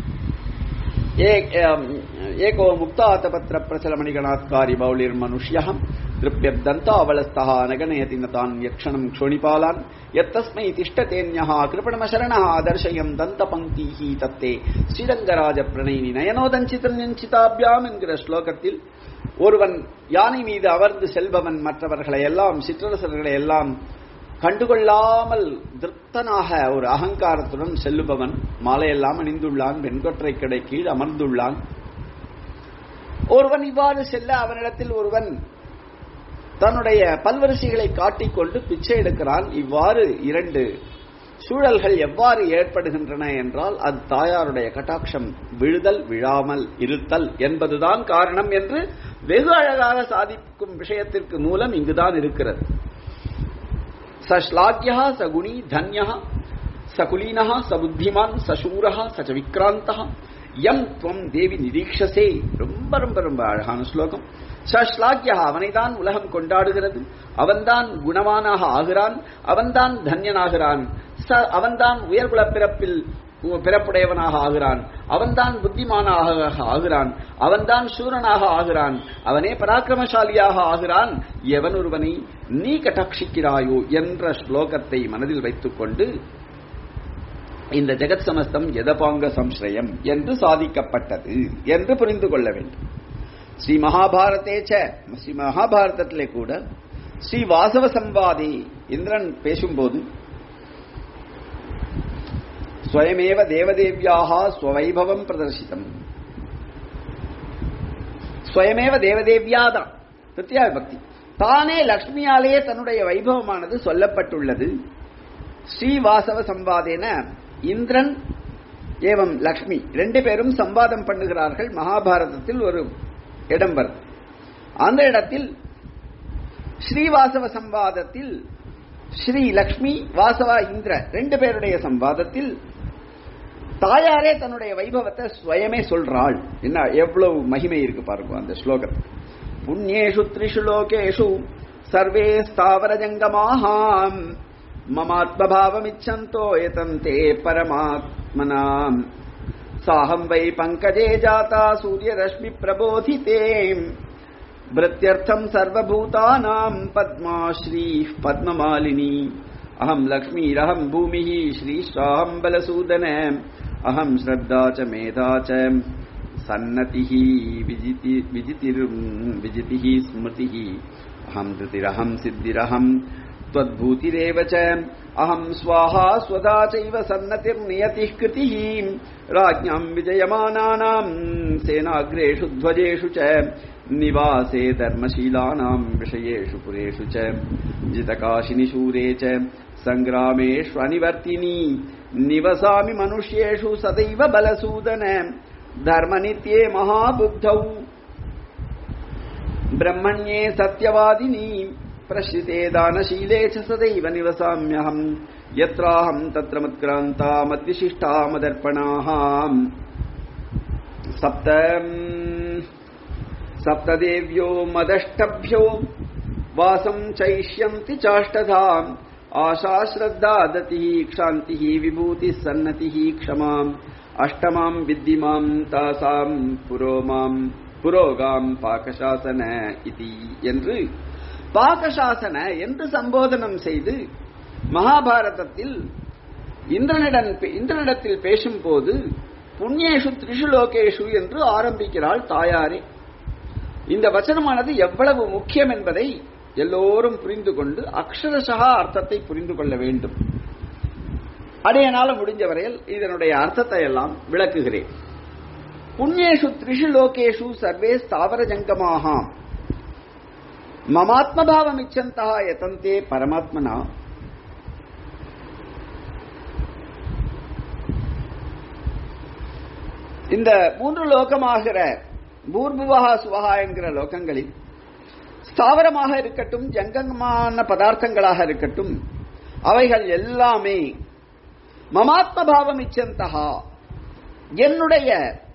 ஏகோ முக்தாத்தபத்திர பிரச்சலமணிகணாத்காரி பௌலிர் மனுஷ்யம் திருப்யர்தந்தாவலஸ்தः நகனயதி நதான் யக்ஷணம் க்ஷோணிபாலான் எத்தஸ்மை திஷ்டதேன்யः கிருபணமசரணः தர்ஷயம் தந்த பங்கீஹி தத்தே ஸ்ரீரங்கராஜ பிரணயினி நயனோதஞ்சிதன்யஞ்சிதாபியாம் என்கிற ஸ்லோகத்தில் ஒருவன் யானை மீது அமர்ந்து செல்பவன் மற்றவர்களை எல்லாம் சிற்றரசர்களை எல்லாம் கண்டுகொள்ளாமல் திருப்தனாக ஒரு அகங்காரத்துடன் செல்லுபவன் மாலையெல்லாம் அணிந்துள்ளான் வெண்கொற்றை கடை கீழ் அமர்ந்துள்ளான் ஒருவன் இவ்வாறு செல்ல அவனிடத்தில் ஒருவன் தன்னுடைய பல்வரிசைகளை காட்டிக்கொண்டு பிச்சை எடுக்கிறான் இவ்வாறு இரண்டு சூழல்கள் எவ்வாறு ஏற்படுகின்றன என்றால் அது தாயாருடைய கட்டாட்சம் விழுதல் விழாமல் இருத்தல் என்பதுதான் காரணம் என்று வெகு அழகாக சாதிக்கும் விஷயத்திற்கு மூலம் இங்குதான் இருக்கிறது சஸ்லாக்கியா சகுணி தன்யா சகுலீனா சபுத்திமான் சசூரா சச்ச விக்ராந்தா எம் துவம் தேவி நிரீக்ஷசே ரொம்ப ரொம்ப ரொம்ப அழகான ஸ்லோகம் சஸ்லாக்கியா அவனைதான் உலகம் கொண்டாடுகிறது அவன்தான் குணவானாக ஆகிறான் அவன்தான் தன்யனாகிறான் அவன்தான் உயர்குல பிறப்பில் பிறப்புடையவனாக ஆகிறான் அவன்தான் புத்திமானாக ஆகிறான் அவன்தான் சூரனாக ஆகிறான் அவனே பராக்கிரமசாலியாக ஆகிறான் எவன் ஒருவனை நீ கட்டாட்சிக்கிறாயோ என்ற ஸ்லோகத்தை மனதில் வைத்துக் கொண்டு இந்த ஜெகத் சமஸ்தம் எதபாங்க சம்ஸ்ரயம் என்று சாதிக்கப்பட்டது என்று புரிந்து கொள்ள வேண்டும் ஸ்ரீ மகாபாரதே ச ஸ்ரீ மகாபாரதத்திலே கூட ஸ்ரீ வாசவ சம்பாதி இந்திரன் பேசும்போது ஸ்வயமேவ தேவதேவியாக ஸ்வவைபவம் பிரதர்சிதம் ஸ்வயமேவ தேவதேவியாதான் திருத்தியா பக்தி தானே லக்ஷ்மியாலேயே தன்னுடைய வைபவமானது சொல்லப்பட்டுள்ளது ஸ்ரீவாசவ சம்பாதேன இந்திரன் ஏவம் லக்ஷ்மி ரெண்டு பேரும் சம்பாதம் பண்ணுகிறார்கள் மகாபாரதத்தில் ஒரு இடம் வருது அந்த இடத்தில் ஸ்ரீவாசவ சம்பாதத்தில் ஸ்ரீ லக்ஷ்மி வாசவா இந்திர ரெண்டு பேருடைய சம்பாதத்தில் தாயாரே தன்னுடைய வைபவத்தை ஸ்வயமே சொல்றாள் என்ன எவ்வளவு மகிமை இருக்கு பாருங்க அந்த ஸ்லோகத்தில் புண்ணியேஷு த்ரிஷு லோகேஷு சர்வே ஸ்தாவர ஜங்கமாஹாம் மமாத்மபாவமிச்சந்தோ எதந்தே பரமாத்மனாம் சாஹம் வை பங்கஜே ஜாதா சூரியரஷ்மி பிரபோதிதே भृत्यर्थम् सर्वभूतानाम् पद्मा श्रीः पद्ममालिनी अहम् लक्ष्मीरहम् भूमिः श्रीश्वाहम् बलसूदन अहम् श्रद्धा च मेधा च सन्नतिः विजिति विजितिर् विजितिः स्मृतिः अहम् धृतिरहम् सिद्धिरहम् त्वद्भूतिरेव च अहम् स्वाहा स्वधा चैव सन्नतिर्नियतिः कृतिः राज्ञाम् विजयमानानाम् सेनाग्रेषु ध्वजेषु च निवासे धर्मशीलानाम् विषयेषु पुरेषु च जितकाशिनि शूरे च सङ्ग्रामेष्वनिवर्तिनी निवसामि मनुष्येषु सदैव बलसूदन धर्मनित्ये महाबुद्धौ ब्रह्मण्ये सत्यवादिनी प्रश्रिते दानशीले च सदैव निवसाम्यहम् यत्राहम् तत्र मत्क्रान्ता मद्विशिष्टा मदर्पणाः सप्त सप्तदेव्यो मदष्टभ्यो वासम् चैष्यन्ति चाष्टधाम् आशा श्रद्धा दतिः क्षान्तिः विभूतिः सन्नतिः क्षमाम् अष्टमाम् विद्धिमाम् तासाम् पुरो माम् புரோகாம் பாகசாசன இதி என்று பாகசாசன என்று சம்போதனம் செய்து மகாபாரதத்தில் இந்திரனிடம் இந்திரனிடத்தில் பேசும்போது புண்ணியேஷு திரிஷு லோகேஷு என்று ஆரம்பிக்கிறாள் தாயாரே இந்த வச்சனமானது எவ்வளவு முக்கியம் என்பதை எல்லோரும் புரிந்து கொண்டு அக்ஷரசகா அர்த்தத்தை புரிந்து கொள்ள வேண்டும் அடையனால முடிஞ்ச வரையில் இதனுடைய அர்த்தத்தை எல்லாம் விளக்குகிறேன் புண்ணியேஷு திரிஷு லோகேஷு சர்வே ஸ்தாவர ஜங்கமாக மமாத்மபாவம் இச்சந்தா யதந்தே பரமாத்மனா இந்த மூன்று லோகமாகிற பூர்புவகா சுவகா என்கிற லோகங்களில் ஸ்தாவரமாக இருக்கட்டும் ஜங்கமான பதார்த்தங்களாக இருக்கட்டும் அவைகள் எல்லாமே மமாத்ம பாவம் இச்சந்தகா என்னுடைய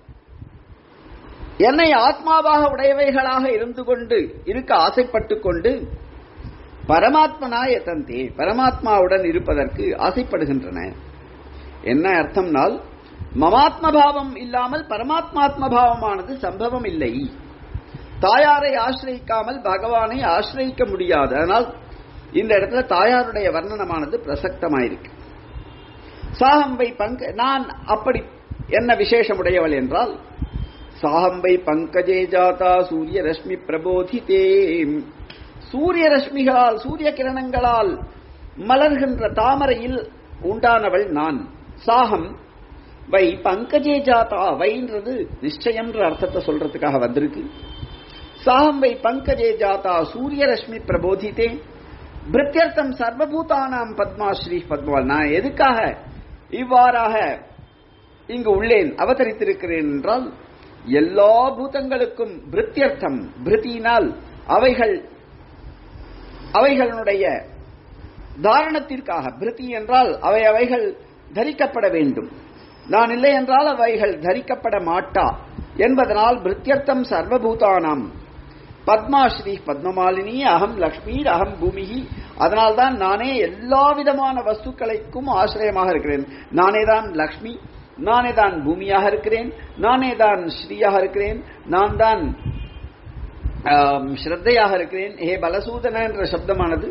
என்னை ஆத்மாவாக உடையவைகளாக இருந்து கொண்டு இருக்க ஆசைப்பட்டுக் கொண்டு பரமாத்மனா எத்தந்தே பரமாத்மாவுடன் இருப்பதற்கு ஆசைப்படுகின்றன என்ன அர்த்தம்னால் மமாத்ம பாவம் இல்லாமல் பரமாத்மாத்ம பாவமானது சம்பவம் இல்லை தாயாரை ஆசிரியிக்காமல் பகவானை ஆசிரியிக்க முடியாது அதனால் இந்த இடத்துல தாயாருடைய வர்ணனமானது பிரசக்தமாயிருக்கு சாகம்பை பங்க நான் அப்படி என்ன விசேஷமுடையவள் என்றால் சாகம்பை பங்கஜே ஜாதா சூரிய ரஷ்மி பிரபோதிதே சூரிய ரஷ்மிகளால் சூரிய கிரணங்களால் மலர்கின்ற தாமரையில் உண்டானவள் நான் சாகம் வை பங்கஜே ஜாதா வைன்றது நிச்சயம்ன்ற அர்த்தத்தை சொல்றதுக்காக வந்திருக்கு சாகம் வை பங்கஜே ஜாதா சூரிய ரஷ்மி பிரபோதித்தே பிரித்தியர்த்தம் சர்வபூதானாம் பத்மாஸ்ரீ பத்மால் நான் எதுக்காக இவ்வாறாக இங்கு உள்ளேன் அவதரித்திருக்கிறேன் என்றால் எல்லா பூதங்களுக்கும் பிரித்தியர்த்தம் பிரித்தியினால் அவைகள் அவைகளுடைய தாரணத்திற்காக பிரித்தி என்றால் அவை அவைகள் தரிக்கப்பட வேண்டும் நான் இல்லை என்றால் அவைகள் தரிக்கப்பட மாட்டா என்பதனால் பிரித்தியர்த்தம் சர்வபூதானாம் பத்மாஸ்ரீ பத்மமாலினி அகம் லக்ஷ்மி அகம் பூமிகி அதனால்தான் நானே எல்லா விதமான வஸ்துக்களுக்கும் ஆசிரியமாக இருக்கிறேன் நானே தான் லக்ஷ்மி நானே தான் பூமியாக இருக்கிறேன் நானே தான் ஸ்ரீயாக இருக்கிறேன் நான் தான் ஸ்ரத்தையாக இருக்கிறேன் ஹே பலசூதன என்ற சப்தமானது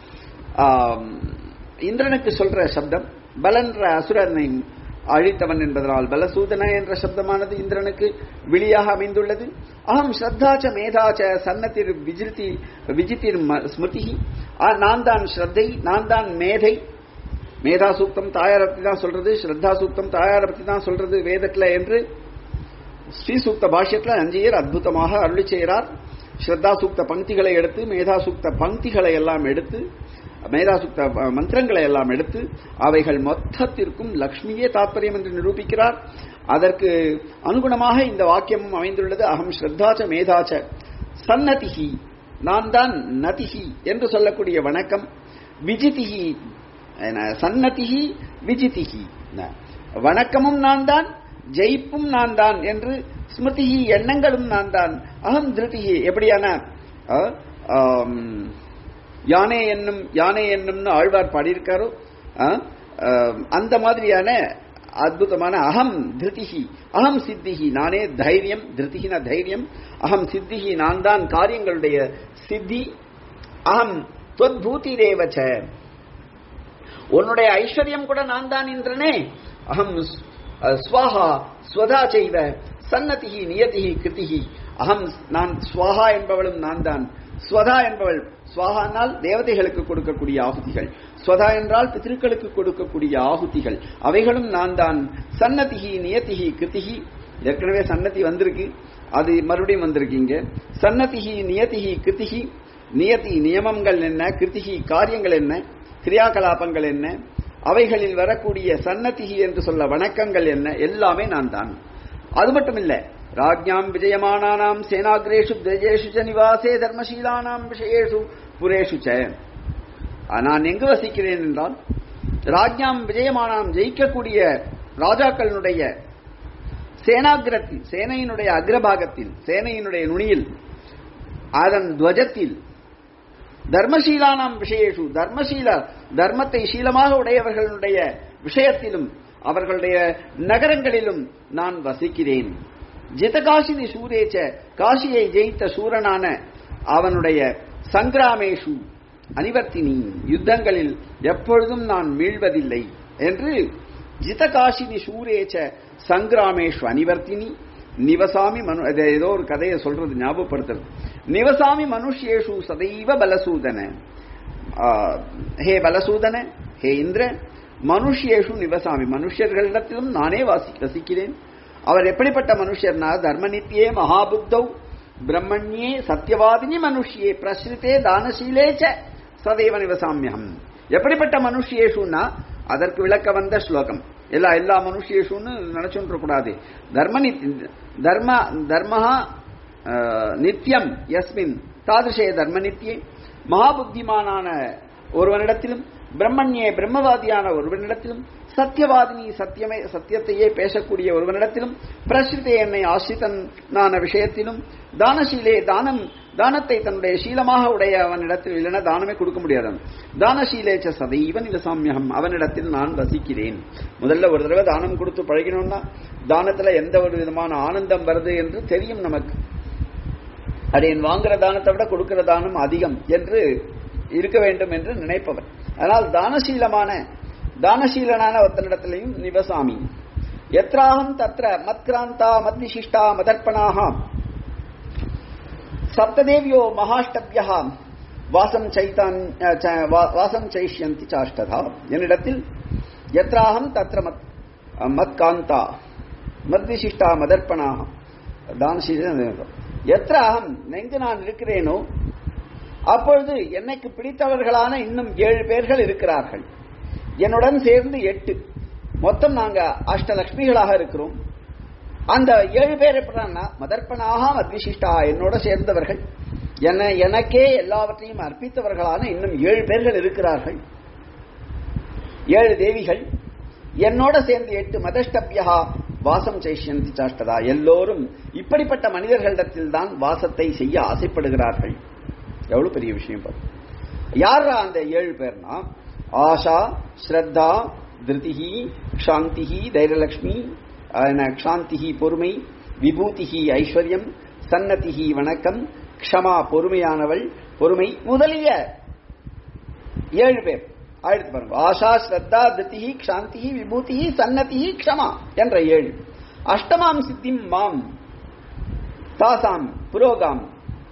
இந்திரனுக்கு சொல்ற சப்தம் பலன்ற அசுரனை அழித்தவன் என்பதனால் பலசூதன என்ற சப்தமானது இந்திரனுக்கு வெளியாக அமைந்துள்ளது அகம் ஸ்ரத்தாச்ச மேதாச்ச சன்னத்திர் விஜித்தி விஜித்திர் ஸ்மிருதி நான் தான் ஸ்ரத்தை நான் தான் மேதை மேதா சூக்தம் தாயார் பத்தி தான் சொல்றது ஸ்ரத்தா சூக்தம் தாயார் பத்தி தான் சொல்றது வேதத்துல என்று ஸ்ரீ சூக்த பாஷ்யத்துல அஞ்சையர் அற்புதமாக அருளி செய்கிறார் ஸ்ரத்தா சூக்த பங்கிகளை எடுத்து மேதா சூக்த பங்கிகளை எல்லாம் எடுத்து மேதா சுக்த மந்திரங்களை எல்லாம் எடுத்து அவைகள் மொத்தத்திற்கும் லக்ஷ்மியே தாற்பயம் என்று நிரூபிக்கிறார் அதற்கு அனுகுணமாக இந்த வாக்கியமும் அமைந்துள்ளது அகம் ஸ்ரத்தாச்ச மேதாச்ச சன்னதிகி நான் தான் நதிகி என்று சொல்லக்கூடிய வணக்கம் விஜிதிகி சன்னதிகி விஜிதிகி வணக்கமும் நான் தான் ஜெயிப்பும் நான் தான் என்று ஸ்மிருதிகி எண்ணங்களும் நான் தான் அகம் திருதிகி எப்படியான யானை என்னும் யானை என்னும்னு ஆழ்வார் பாடியிருக்காரோ அந்த மாதிரியான அற்புதமான அகம் திருதிகி அகம் சித்திகி நானே தைரியம் திருதிகின தைரியம் அகம் சித்திகி நான் தான் காரியங்களுடைய சித்தி அகம் தொத்பூதி தேவச்ச உன்னுடைய ஐஸ்வர்யம் கூட நான் தான் இன்றனே அகம் ஸ்வாஹா ஸ்வதா செய்வ சன்னதிகி நியதிகி கிருதிகி அகம் நான் ஸ்வாஹா என்பவளும் நான் தான் ஸ்வதா என்பவள் ஸ்வாகானால் தேவதைகளுக்கு கொடுக்கக்கூடிய ஆகுதிகள் ஸ்வதா என்றால் பித்திருக்களுக்கு கொடுக்கக்கூடிய ஆகுதிகள் அவைகளும் நான் தான் சன்னதிகி நியதிகி கிருத்திகி ஏற்கனவே சன்னதி வந்திருக்கு அது மறுபடியும் வந்திருக்கீங்க சன்னதிகி நியதிகி கிருத்திகி நியதி நியமங்கள் என்ன கிருத்திகி காரியங்கள் என்ன கிரியாகலாபங்கள் என்ன அவைகளில் வரக்கூடிய சன்னதிகி என்று சொல்ல வணக்கங்கள் என்ன எல்லாமே நான் தான் அது மட்டும் இல்ல ராஜ்ஞாம் விஜயமானானாம் சேனாகிரேஷு திரஜேஷு ச நிவாசே தர்மசீலானாம் விஷயேஷு புரேஷு ச நான் எங்கு வசிக்கிறேன் என்றால் ராஜ்ஞாம் விஜயமானாம் ஜெயிக்கக்கூடிய ராஜாக்களினுடைய சேனாகிரத்தில் சேனையினுடைய அக்ரபாகத்தில் சேனையினுடைய நுனியில் அதன் துவஜத்தில் தர்மசீலானாம் விஷயேஷு தர்மசீல தர்மத்தை சீலமாக உடையவர்களுடைய விஷயத்திலும் அவர்களுடைய நகரங்களிலும் நான் வசிக்கிறேன் ஜிதகாசினி சூரேச்ச காசியை ஜெயித்த சூரனான அவனுடைய சங்கிராமேஷு அனிவர்த்தினி யுத்தங்களில் எப்பொழுதும் நான் மீள்வதில்லை என்று ஜிதகாஷினி சூரேச்ச சங்கிராமேஷு அனிவர்த்தினி நிவசாமி மனு இது ஏதோ ஒரு கதையை சொல்றது ஞாபகப்படுத்துறது நிவசாமி மனுஷ்யேஷு சதைவ பலசூதன ஆ, ஹே பலசூதன ஹே இந்திர மனுஷ்யேஷு நிவசாமி மனுஷர்களிடத்திலும் நானே வாசி வசிக்கிறேன் அவர் எப்படிப்பட்ட மனுஷர்னா தர்மநித்தியே மகாபுத்தௌ பிரம்மண்யே சத்தியவாதினி மனுஷ்யே பிரஸ்ரிதே தானசீலே ச சதைவ நிவசாமியம் எப்படிப்பட்ட மனுஷ்யேஷுன்னா அதற்கு விளக்க வந்த ஸ்லோகம் எல்லா எல்லா மனுஷ்யேஷுன்னு நினைச்சுட்டு கூடாது தர்ம நித்- தர்ம தர்மஹா அஹ், நித்தியம் யஸ்மின் தாதிருஷே தர்ம நித்தியே மகாபுத்திமானான ஒருவனிடத்திலும் பிரம்மண்யே பிரம்மவாதியான ஒருவனிடத்திலும் சத்தியவாதினி சத்தியமே சத்தியத்தையே பேசக்கூடிய ஒருவனிடத்திலும் பிரசித்தே என்னை ஆசிரித்தனான விஷயத்திலும் தானசீலே தானம் தானத்தை தன்னுடைய சீலமாக உடைய அவனிடத்தில் இல்லைன்னா தானமே கொடுக்க முடியாது அவன். தானசீலேச்ச சதைவ நிவசாமியகம் அவனிடத்தில் நான் வசிக்கிறேன் முதல்ல ஒரு தடவை தானம் கொடுத்து பழகினோம்னா தானத்துல எந்த ஒரு விதமான ஆனந்தம் வருது என்று தெரியும் நமக்கு அடையன் வாங்குற தானத்தை விட கொடுக்கிற தானம் அதிகம் என்று இருக்க வேண்டும் என்று நினைப்பவர் அதனால் தானசீலமான தானசீலனான ஒருத்தனிடத்திலையும் நிவசாமி எத்ராகம் தத்ர மத்கிராந்தா மத்விசிஷ்டா மதர்ப்பணாக சப்ததேவியோ மகாஷ்டபியா வாசம் சைத்தான் அஹ், ச- வா- வாசம் சைஷ்யந்தி சாஷ்டதா என்னிடத்தில் எத்ராகம் தத்ர மத் மத்காந்தா மத்விசிஷ்டா மதர்ப்பணாக தானசீல எത്ര அகம் எங்கு நான் இருக்கிறேனோ அப்பொழுது என்னைக்கு பிடித்தவர்களான இன்னும் ஏழு பேர்கள் இருக்கிறார்கள் என்னுடன் சேர்ந்து எட்டு மொத்தம் நாங்க அஷ்டலட்சுமிகளாக இருக்கிறோம் அந்த ஏழு பேர் எப்படின்னா மதர்ப்பனாக மத்விசிஷ்டா என்னோட சேர்ந்தவர்கள் என எனக்கே எல்லாவற்றையும் அர்ப்பித்தவர்களான இன்னும் ஏழு பேர்கள் இருக்கிறார்கள் ஏழு தேவிகள் என்னோட சேர்ந்து எட்டு மதஷ்டபியா வாசம் செய்யந்தி சாஷ்டதா எல்லோரும் இப்படிப்பட்ட மனிதர்களிடத்தில் தான் வாசத்தை செய்ய ஆசைப்படுகிறார்கள் எவ்வளவு பெரிய விஷயம் பாரு யாரா அந்த ஏழு பேர்னா ஆஷா ஸ்ரத்தா திருதிஹி க்ஷாந்திஹி தைரியலக்ஷ்மி க்ஷாந்திஹி பொறுமை விபூதிஹி ஐஸ்வர்யம் சன்னதிஹி வணக்கம் க்ஷமா பொறுமையானவள் பொறுமை முதலிய ஏழு பேர் ஆயிடுத்து பாருங்க ஆஷா ஸ்ரத்தா திருதிஹி க்ஷாந்திஹி விபூதிஹி சன்னதிஹி க்ஷமா என்ற ஏழு அஷ்டமாம் சித்திம் மாம் தாசாம் புரோகாம்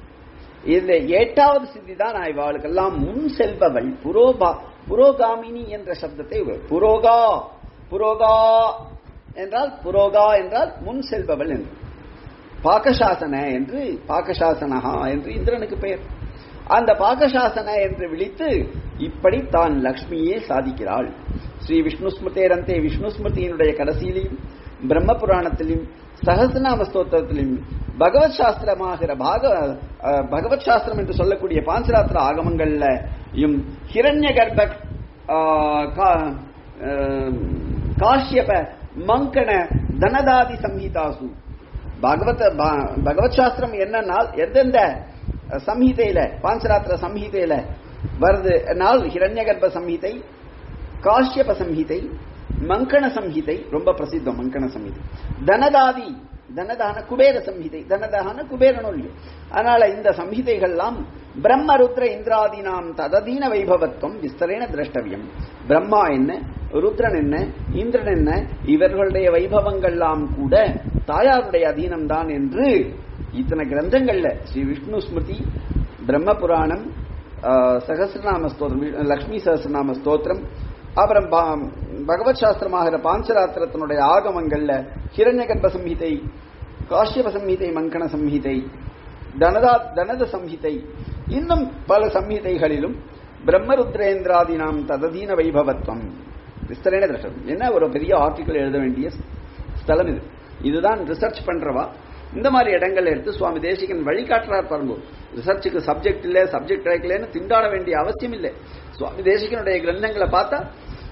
இதுல எட்டாவது சித்தி தான் இவாளுக்கெல்லாம் முன் செல்பவள் புரோபா புரோகாமினி என்ற சப்தத்தை உபயோகி- புரோகா புரோகா என்றால் புரோகா என்றால் முன் செல்பவள் என்று பாகசாசன என்று பாகசாசனஹா என்று இந்திரனுக்கு பெயர் அந்த பாகசாசன என்று விழித்து இப்படி தான் லக்ஷ்மியே சாதிக்கிறாள் ஸ்ரீ விஷ்ணு ஸ்மிருதேரந்தே விஷ்ணு ஸ்மிருதியினுடைய கடைசியிலையும் பிரம்ம புராணத்திலும் சகசிரநாம ஸ்தோத்திரத்திலும் பகவத் சாஸ்திரமாகிற பாக அஹ், பகவத் சாஸ்திரம் என்று சொல்லக்கூடிய பாஞ்சராத்திர ஆகமங்கள்லயும் ஹிரண்ய கர்ப்ப ஆஹ், கா- ஆஹ், காஷ்யப மங்கண தனதாதி சம்ஹிதாசு பாகவத பா- பகவத் சாஸ்திரம் என்னன்னா எந்தெந்த சம்ஹிதையில பாஞ்சராத்திர சம்ஹிதையில வருது நாள் ஹிரண்யகர்ப்ப சம்ஹிதை காஷ்யப சம்ஹிதை மங்கண சம்ஹிதை ரொம்ப பிரசித்தம் மங்கண சம்ஹிதை தனதாதி தனதான குபேர சம்ஹிதை தனதான குபேரனும் இல்லையோ அதனால இந்த சம்ஹிதைகள்லாம் பிரம்ம ருத்ர இந்திராதீனாம் தததீன வைபவத்துவம் விஸ்தரேன திரஷ்டவியம் பிரம்மா என்ன ருத்ரன் என்ன இந்திரன் என்ன இவர்களுடைய வைபவங்கள்லாம் கூட தாயாருடைய அதீனம்தான் என்று இத்தனை கிரந்தங்கள்ல ஸ்ரீ விஷ்ணு ஸ்மிருதி பிரம்ம புராணம் ஆஹ், சகஸ்ரநாம ஸ்தோத்திரம் வி- லக்ஷ்மி சகஸ்ரநாம ஸ்தோத்திரம் அப்புறம் பா- பகவத் சாஸ்திரமாகிற பாஞ்சராத்திரத்தினுடைய ஆகமங்கள்ல ஹிரண்யகர்ப்ப சம்ஹிதை காஷ்யப சம்ஹிதை மங்கண சம்ஹிதை தனதா தனத சம்ஹிதை இன்னும் பல சம்ஹிதைகளிலும் பிரம்மருத்ரேந்திராதினாம் தததீன வைபவத்துவம் விஸ்தரேன திருஷ்டம் என்ன ஒரு பெரிய ஆர்டிக்கல் எழுத வேண்டிய ஸ்தலம் இது இதுதான் ரிசர்ச் பண்றவா இந்த மாதிரி இடங்கள்ல எடுத்து சுவாமி தேசிகன் வழிகாட்டுறார் பாருங்க ரிசர்ச்சுக்கு சப்ஜெக்ட் இல்ல சப்ஜெக்ட் கிடைக்கலன்னு திண்டாட வேண்டிய அவசியம் இல்லை சுவாமி தேசிகனுடைய கிரந்தங்களை பார்த்தா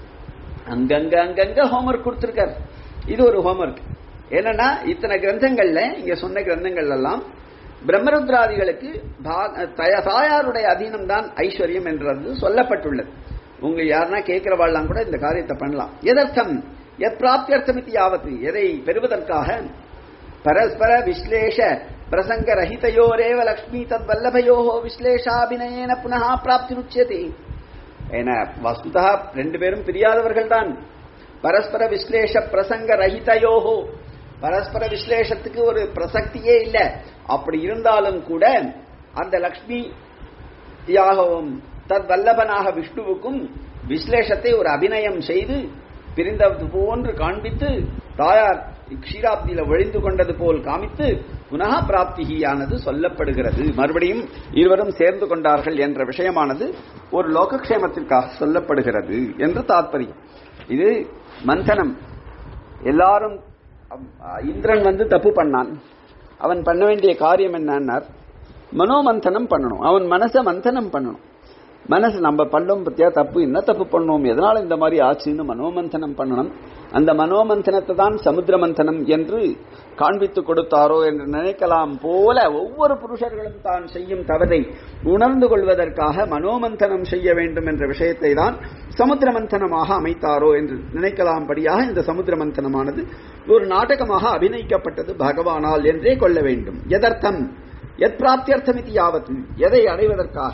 அங்கங்க அங்கங்க ஹோம்ஒர்க் கொடுத்திருக்காரு இது ஒரு ஹோம்ஒர்க் என்னன்னா இத்தனை கிரந்தங்கள்ல இங்க சொன்ன கிரந்தங்கள் எல்லாம் பிரம்மருத்ராதிகளுக்கு பா- தய- தாயாருடைய அதீனம் தான் ஐஸ்வர்யம் என்றது சொல்லப்பட்டுள்ளது உங்க யாருன்னா கேட்கிறவாள்லாம் கூட இந்த காரியத்தை பண்ணலாம் எதர்த்தம் எத் பிராப்தியர்த்தம் இது யாவத்து எதை பெறுவதற்காக பரஸ்பர விஸ்லேஷ பிரசங்க ரஹிதையோரேவ லக்ஷ்மி தத் வல்லபயோ விஸ்லேஷாபிநயேன புனः பிராப்தி உச்சியதே ஏன்னா வஸ்துதா ரெண்டு பேரும் பிரியாதவர்கள் தான் பரஸ்பர விஸ்லேஷ பிரசங்க ரஹிதயோகோ பரஸ்பர விஸ்லேஷத்துக்கு ஒரு பிரசக்தியே இல்லை அப்படி இருந்தாலும் கூட அந்த லக்ஷ்மி யாகவும் தத் வல்லபனாக விஷ்ணுவுக்கும் விஸ்லேஷத்தை ஒரு அபிநயம் செய்து பிரிந்தது போன்று காண்பித்து தாயார் க்ஷீராப்தியில ஒழிந்து கொண்டது போல் காமித்து புனக பிராப்தியானது சொல்லப்படுகிறது மறுபடியும் இருவரும் சேர்ந்து கொண்டார்கள் என்ற விஷயமானது ஒரு லோகக்ஷேமத்திற்காக சொல்லப்படுகிறது என்று தாத்பரியம் இது மந்தனம் எல்லாரும் இந்திரன் வந்து தப்பு பண்ணான் அவன் பண்ண வேண்டிய காரியம் என்னன்னார் மனோமந்தனம் பண்ணணும் அவன் மனசை மந்தனம் பண்ணணும் மனசு நம்ம பண்ணோம் பத்தியா தப்பு என்ன தப்பு பண்ணோம் எதனால இந்த மாதிரி ஆச்சுன்னு மனோமந்தனம் பண்ணணும் அந்த மனோமந்தனத்தை தான் சமுத்திர மந்தனம் என்று காண்பித்து கொடுத்தாரோ என்று நினைக்கலாம் போல ஒவ்வொரு புருஷர்களும் தான் செய்யும் தவறை உணர்ந்து கொள்வதற்காக மனோமந்தனம் செய்ய வேண்டும் என்ற விஷயத்தை தான் சமுத்திர மந்தனமாக அமைத்தாரோ என்று நினைக்கலாம்படியாக இந்த சமுத்திர மந்தனமானது ஒரு நாடகமாக அபிநயிக்கப்பட்டது பகவானால் என்றே கொள்ள வேண்டும் எதர்த்தம் எத் பிராப்தியர்த்தம் இது யாவத்து எதை அடைவதற்காக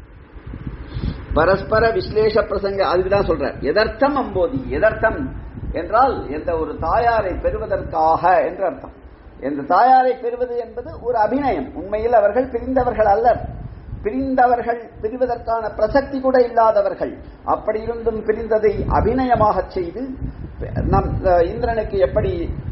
பரஸ்பர விஸ்லேஷ பிரசங்க அதுக்குதான் சொல்ற எதர்த்தம் அம்போதி எதர்த்தம் என்றால் எந்த ஒரு தாயாரை பெறுவதற்காக என்று அர்த்தம் எந்த தாயாரை பெறுவது என்பது ஒரு அபிநயம் உண்மையில் அவர்கள் பிரிந்தவர்கள் அல்லர் பிரிந்தவர்கள் பிரிவதற்கான பிரசக்தி கூட இல்லாதவர்கள் அப்படி இருந்தும் பிரிந்ததை அபிநயமாக செய்து நம் இந்திரனுக்கு எப்படி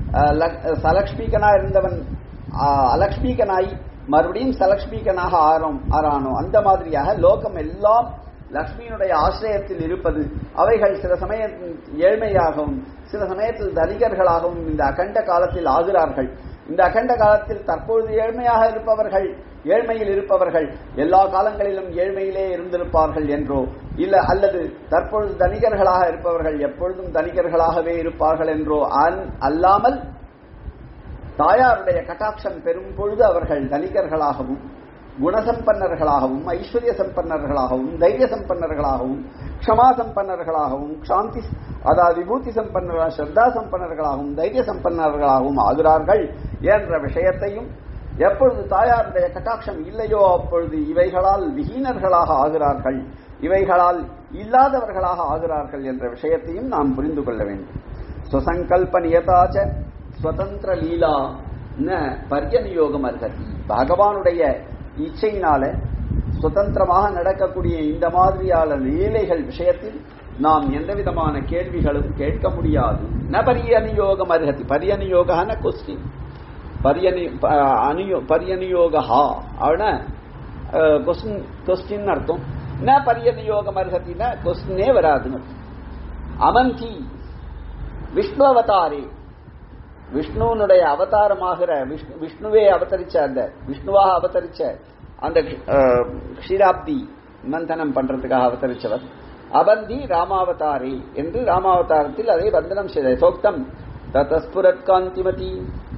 சலக்ஷ்மிகனா இருந்தவன் அலக்ஷ்மிகனாய் மறுபடியும் சலக்ஷ்மிகனாக ஆரோம் ஆறானோ அந்த மாதிரியாக லோகம் எல்லாம் லக்ஷ்மியினுடைய ஆசிரியத்தில் இருப்பது அவைகள் சில சமயத்தில் ஏழ்மையாகவும் சில சமயத்தில் தனிகர்களாகவும் இந்த அகண்ட காலத்தில் ஆகிறார்கள் இந்த அகண்ட காலத்தில் தற்பொழுது ஏழ்மையாக இருப்பவர்கள் ஏழ்மையில் இருப்பவர்கள் எல்லா காலங்களிலும் ஏழ்மையிலே இருந்திருப்பார்கள் என்றோ இல்ல அல்லது தற்பொழுது தனிகர்களாக இருப்பவர்கள் எப்பொழுதும் தனிகர்களாகவே இருப்பார்கள் என்றோ அல்லாமல் தாயாருடைய கட்டாட்சம் பெறும் பொழுது அவர்கள் தனிகர்களாகவும் குணசம்பன்னர்களாகவும் ஐஸ்வர்ய சம்பன்னர்களாகவும் தைரிய சம்பன்னர்களாகவும் க்ஷமா சம்பன்னர்களாகவும் சாந்தி அதாவது விபூதி சம்பன்னர்களாக ஸ்ரத்தா சம்பன்னர்களாகவும் தைரிய சம்பன்னர்களாகவும் ஆகிறார்கள் என்ற விஷயத்தையும் எப்பொழுது தாயாருடைய கட்டாட்சம் இல்லையோ அப்பொழுது இவைகளால் விஹீனர்களாக ஆகிறார்கள் இவைகளால் இல்லாதவர்களாக ஆகிறார்கள் என்ற விஷயத்தையும் நாம் புரிந்து கொள்ள வேண்டும் சுசங்கல்ப நியதாச்ச சுதந்திர லீலா ந பர்யநியோகம் அர்ஹதி பகவானுடைய இச்சையினால சுதந்திரமாக நடக்கக்கூடிய இந்த மாதிரியான லீலைகள் விஷயத்தில் நாம் எந்த விதமான கேள்விகளும் கேட்க முடியாது ந பரியநியோகம் அருகதி பரியநியோகான கொஸ்டின் பரியனி அனுயோ பரியநியோகா அவன கொஸ்டின் கொஸ்டின் அர்த்தம் ந பரியநியோகம் அருகத்தின கொஸ்டினே வராதுன்னு அமந்தி விஷ்ணு அவதாரே விஷ்ணுவனுடைய அவதாரமாகிற விஷ்ணு விஷ்ணுவே அவதரிச்ச அந்த விஷ்ணுவாக அவதரிச்ச அந்த க்ஷீராப்தி மந்தனம் பண்றதுக்காக அவதரிச்சவர் அபந்தி ராமாவதாரி என்று ராமாவதாரத்தில் அதை வந்தனம் செய்த சோக்தம் ததஸ்புரத் காந்திமதி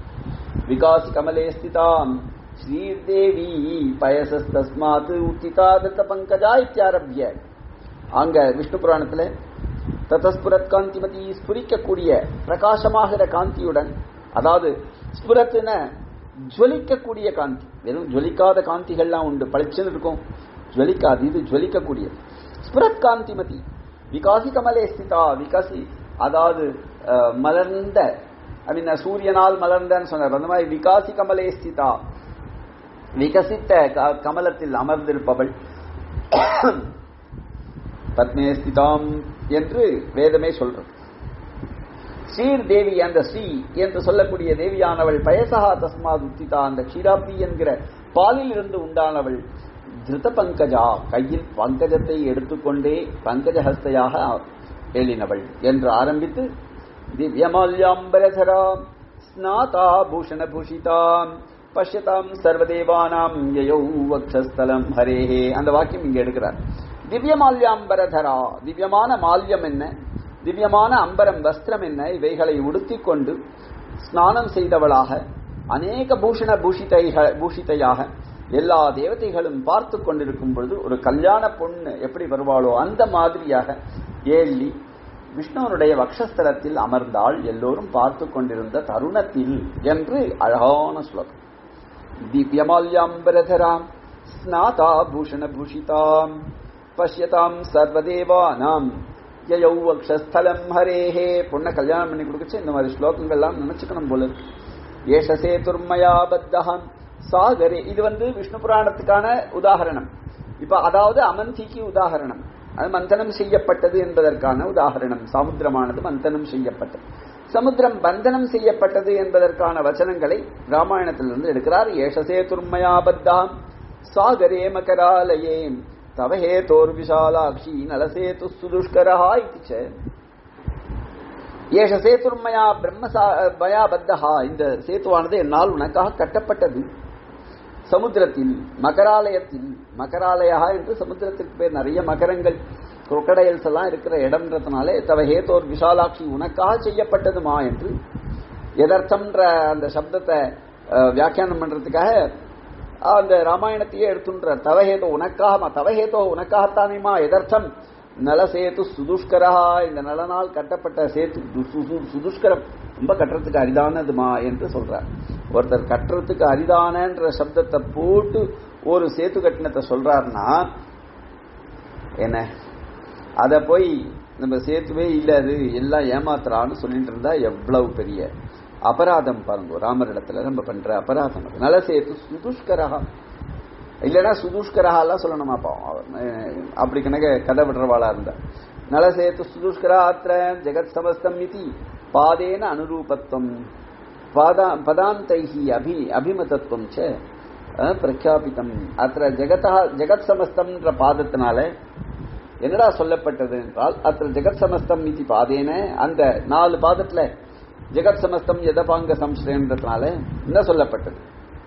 விகாஸ் கமலே ஸ்திதாம் ஸ்ரீதேவி பயசஸ்தஸ்மாத் உத்திதா தத்த பங்கஜா இத்தியாரபிய அங்க விஷ்ணு புராணத்துல ததஸ்புரத் காந்திமதி ஸ்புரிக்கக்கூடிய பிரகாசமாகிற காந்தியுடன் அதாவது ஸ்புரத்துன ஜுவலிக்கக்கூடிய காந்தி வெறும் ஜுவலிக்காத காந்திகள்லாம் உண்டு பளிச்சுன்னு இருக்கும் ஜுவலிக்காது இது ஜுவலிக்கக்கூடியது ஸ்புரத் காந்திமதி விகாசி கமலே ஸ்திதா விகாசி அதாவது மலர்ந்த ஐ மீன் சூரியனால் மலர்ந்தன்னு சொன்னார் அந்த மாதிரி விகாசி கமலே ஸ்திதா விகசித்த கமலத்தில் அமர்ந்திருப்பவள் பத்மே ஸ்திதாம் என்று வேதமே சொல்றது ஸ்ரீர் தேவி அந்த ஸ்ரீ என்று சொல்லக்கூடிய தேவியானவள் பயசகா தஸ்மாத் உத்திதா அந்த க்ஷீராப்தி என்கிற பாலில் இருந்து உண்டானவள் திருத பங்கஜா கையில் பங்கஜத்தை எடுத்துக்கொண்டே பங்கஜஹஸ்தையாக எழினவள் என்று ஆரம்பித்து திவ்யமால்யாம்பரதரா ஸ்நாதா பூஷண பூஷிதாம் பஷ்யதாம் சர்வதேவானாம் யயௌ வக்ஷஸ்தலம் ஹரேஹே அந்த வாக்கியம் இங்க எடுக்கிறார் திவ்யமால்யாம்பரதரா திவ்யமான மால்யம் என்ன திவ்யமான அம்பரம் வஸ்திரம் என்ன இவைகளை உடுத்திக் கொண்டு ஸ்நானம் செய்தவளாக அநேக பூஷண பூஷிதைகள் பூஷிதையாக எல்லா தேவதைகளும் பார்த்து கொண்டிருக்கும் பொழுது ஒரு கல்யாண பொண்ணு எப்படி வருவாளோ அந்த மாதிரியாக ஏள்ளி விஷ்ணுவனுடைய வக்ஷஸ்தலத்தில் அமர்ந்தாள் எல்லோரும் பார்த்து கொண்டிருந்த தருணத்தில் என்று அழகான ஸ்லோகம் திவ்யமால்யாம்பரதராம் ஸ்நாதா பூஷண பூஷிதாம் பஷ்யதாம் சர்வதேவானாம் பிரத்யயௌ வக்ஷஸ்தலம் ஹரேஹே பொண்ணை கல்யாணம் பண்ணி கொடுக்கச்சு இந்த மாதிரி ஸ்லோகங்கள்லாம் நினைச்சுக்கணும் போல இருக்கு ஏஷ சேதுர்மயா பத்தஹான் சாகரே இது வந்து விஷ்ணு புராணத்துக்கான உதாகரணம் இப்ப அதாவது அமந்திக்கு உதாகரணம் அது மந்தனம் செய்யப்பட்டது என்பதற்கான உதாகரணம் சமுத்திரமானது மந்தனம் செய்யப்பட்டது சமுத்திரம் பந்தனம் செய்யப்பட்டது என்பதற்கான வச்சனங்களை ராமாயணத்திலிருந்து எடுக்கிறார் ஏஷசே துர்மயாபத்தாம் சாகரே மகராலயே தவ ஹேதோர் விஷாலாட்சி நலசேது சுதுஷ்கரஹா இது ஏஷ சேத்துர்மயா பிரம்ம மயா பத்தஹா இந்த சேத்துவானது என்னால் உனக்காக கட்டப்பட்டது சமுத்திரத்தில் மகராலயத்தில் மகராலயா என்று சமுத்திரத்திற்கு பேர் நிறைய மகரங்கள் குரக்கடையல்ஸ் எல்லாம் இருக்கிற இடம்ன்றதுனாலே தவ ஹேதோர் விஷாலாட்சி உனக்காக செய்யப்பட்டதுமா என்று எதர்த்தம்ன்ற அந்த சப்தத்தை வியாக்கியானம் பண்றதுக்காக அந்த ராமாயணத்தையே எடுத்துன்ற தவஹேதோ உனக்காக தவஹேதோ உனக்காகத்தானேமா எதர்த்தம் நலசேது சுதுஷ்கரா இந்த நலனால் கட்டப்பட்ட சேத்து சுதுஷ்கரம் ரொம்ப கட்டுறதுக்கு அரிதானதுமா என்று சொல்றார் ஒருத்தர் கட்டுறதுக்கு அரிதானன்ற சப்தத்தை போட்டு ஒரு சேத்து கட்டினத்தை சொல்றாருன்னா என்ன அத போய் நம்ம சேத்துவே இல்ல அது எல்லாம் ஏமாத்துறான்னு சொல்லிட்டு இருந்தா எவ்வளவு பெரிய அபராதம் பாருங்க ராமர் இடத்துல நம்ம பண்ற அபராதம் அது நலசேத்து சுதுஷ்கரகா இல்லைன்னா சுதுஷ்கரஹாலாம் சொல்லணுமாப்பா அப்படி கணக்க கதை விடுறவாளா இருந்தா நலசேத்து சுதுஷ்கரா அத்திர ஜெகத் சமஸ்தம் இது பாதேன அனுரூபத்துவம் பாதா பதாந்தைஹி அபி அபிமதத்துவம் ச பிரக்யாபித்தம் அத்த ஜெகதா ஜெகத் சமஸ்தம்ன்ற பாதத்தினால என்னடா சொல்லப்பட்டது என்றால் அத்த ஜெகத் சமஸ்தம் இது பாதேன அந்த நாலு பாதத்துல ஜெகத் சமஸ்தம் எதபாங்க சம்ஸ்ரயன்றதுனால என்ன சொல்லப்பட்டது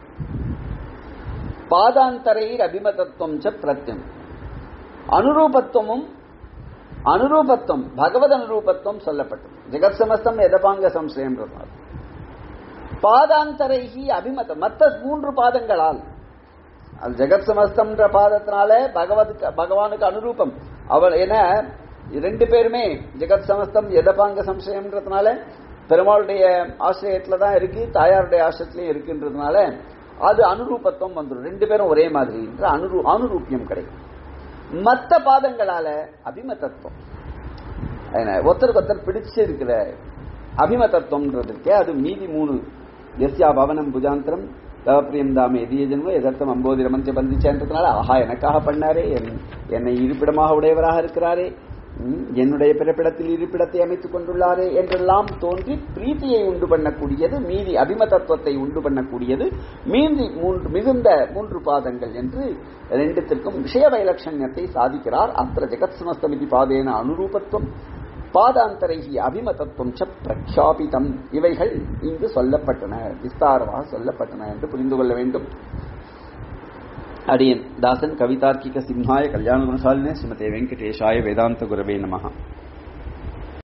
பாதாந்தரையில் அபிமதத்துவம் ச பிரத்யம் அனுரூபத்துவமும் அனுரூபத்துவம் பகவத் அனுரூபத்துவம் சொல்லப்பட்டது ஜெகத் சமஸ்தம் எதபாங்க சம்சயம்ன்றதுனால பாதாந்தரைகி அபிமதம் மற்ற மூன்று பாதங்களால் அது ஜெகத் சமஸ்தம்ன்ற பாதத்தினால பகவதுக்கு பகவானுக்கு அனுரூபம் அவள் என ரெண்டு பேருமே ஜெகத் சமஸ்தம் எதபாங்க சம்சயம்ன்றதுனால பெருமாளுடைய ஆசிரியத்துல தான் இருக்கு தாயாருடைய ஆசிரியத்திலையும் இருக்குன்றதுனால அது அனுரூபத்துவம் வந்துடும் ரெண்டு பேரும் ஒரே மாதிரி என்ற அனுரூ அனுரூபியம் கிடைக்கும் மற்ற பாதங்களால அபிமதத்துவம் ஒருத்தருக்கு ஒருத்தர் பிடிச்சு இருக்கிற அபிமதத்துவம்ன்றதுக்கே அது மீதி மூணு எஸ்யா பவனம் புஜாந்திரம் தவப்பிரியம் தாமே எதிய ஜென்மம் எதர்த்தம் அம்போதி ரமஞ்ச பந்திச்சேன்றதுனால ஆஹா எனக்காக பண்ணாரே என்னை இருப்பிடமாக உடையவராக இருக்கிறாரே என்னுடைய பிறப்பிடத்தில் இருப்பிடத்தை அமைத்துக் கொண்டுள்ளாரே என்றெல்லாம் தோன்றி பிரீத்தியை உண்டு பண்ணக்கூடியது மீதி அபிமதத்துவத்தை உண்டு பண்ணக்கூடியது மீதி மூன்று மிகுந்த மூன்று பாதங்கள் என்று ரெண்டுத்திற்கும் விஷய வைலட்சண்யத்தை சாதிக்கிறார் அத்திர ஜெகத் சமஸ்தமிதி பாதேன அனுரூபத்துவம் பாதாந்தரைகி அபிமதத்துவம் ச பிரக்யாபிதம் இவைகள் இங்கு சொல்லப்பட்டன விஸ்தாரமாக சொல்லப்பட்டன என்று புரிந்து கொள்ள வேண்டும் அடியன் தாசன் கவிதார்க்கிக சிம்ஹாய கல்யாண குணசாலினே ஸ்ரீமதே வெங்கடேஷாய வேதாந்த குரவே நமஹா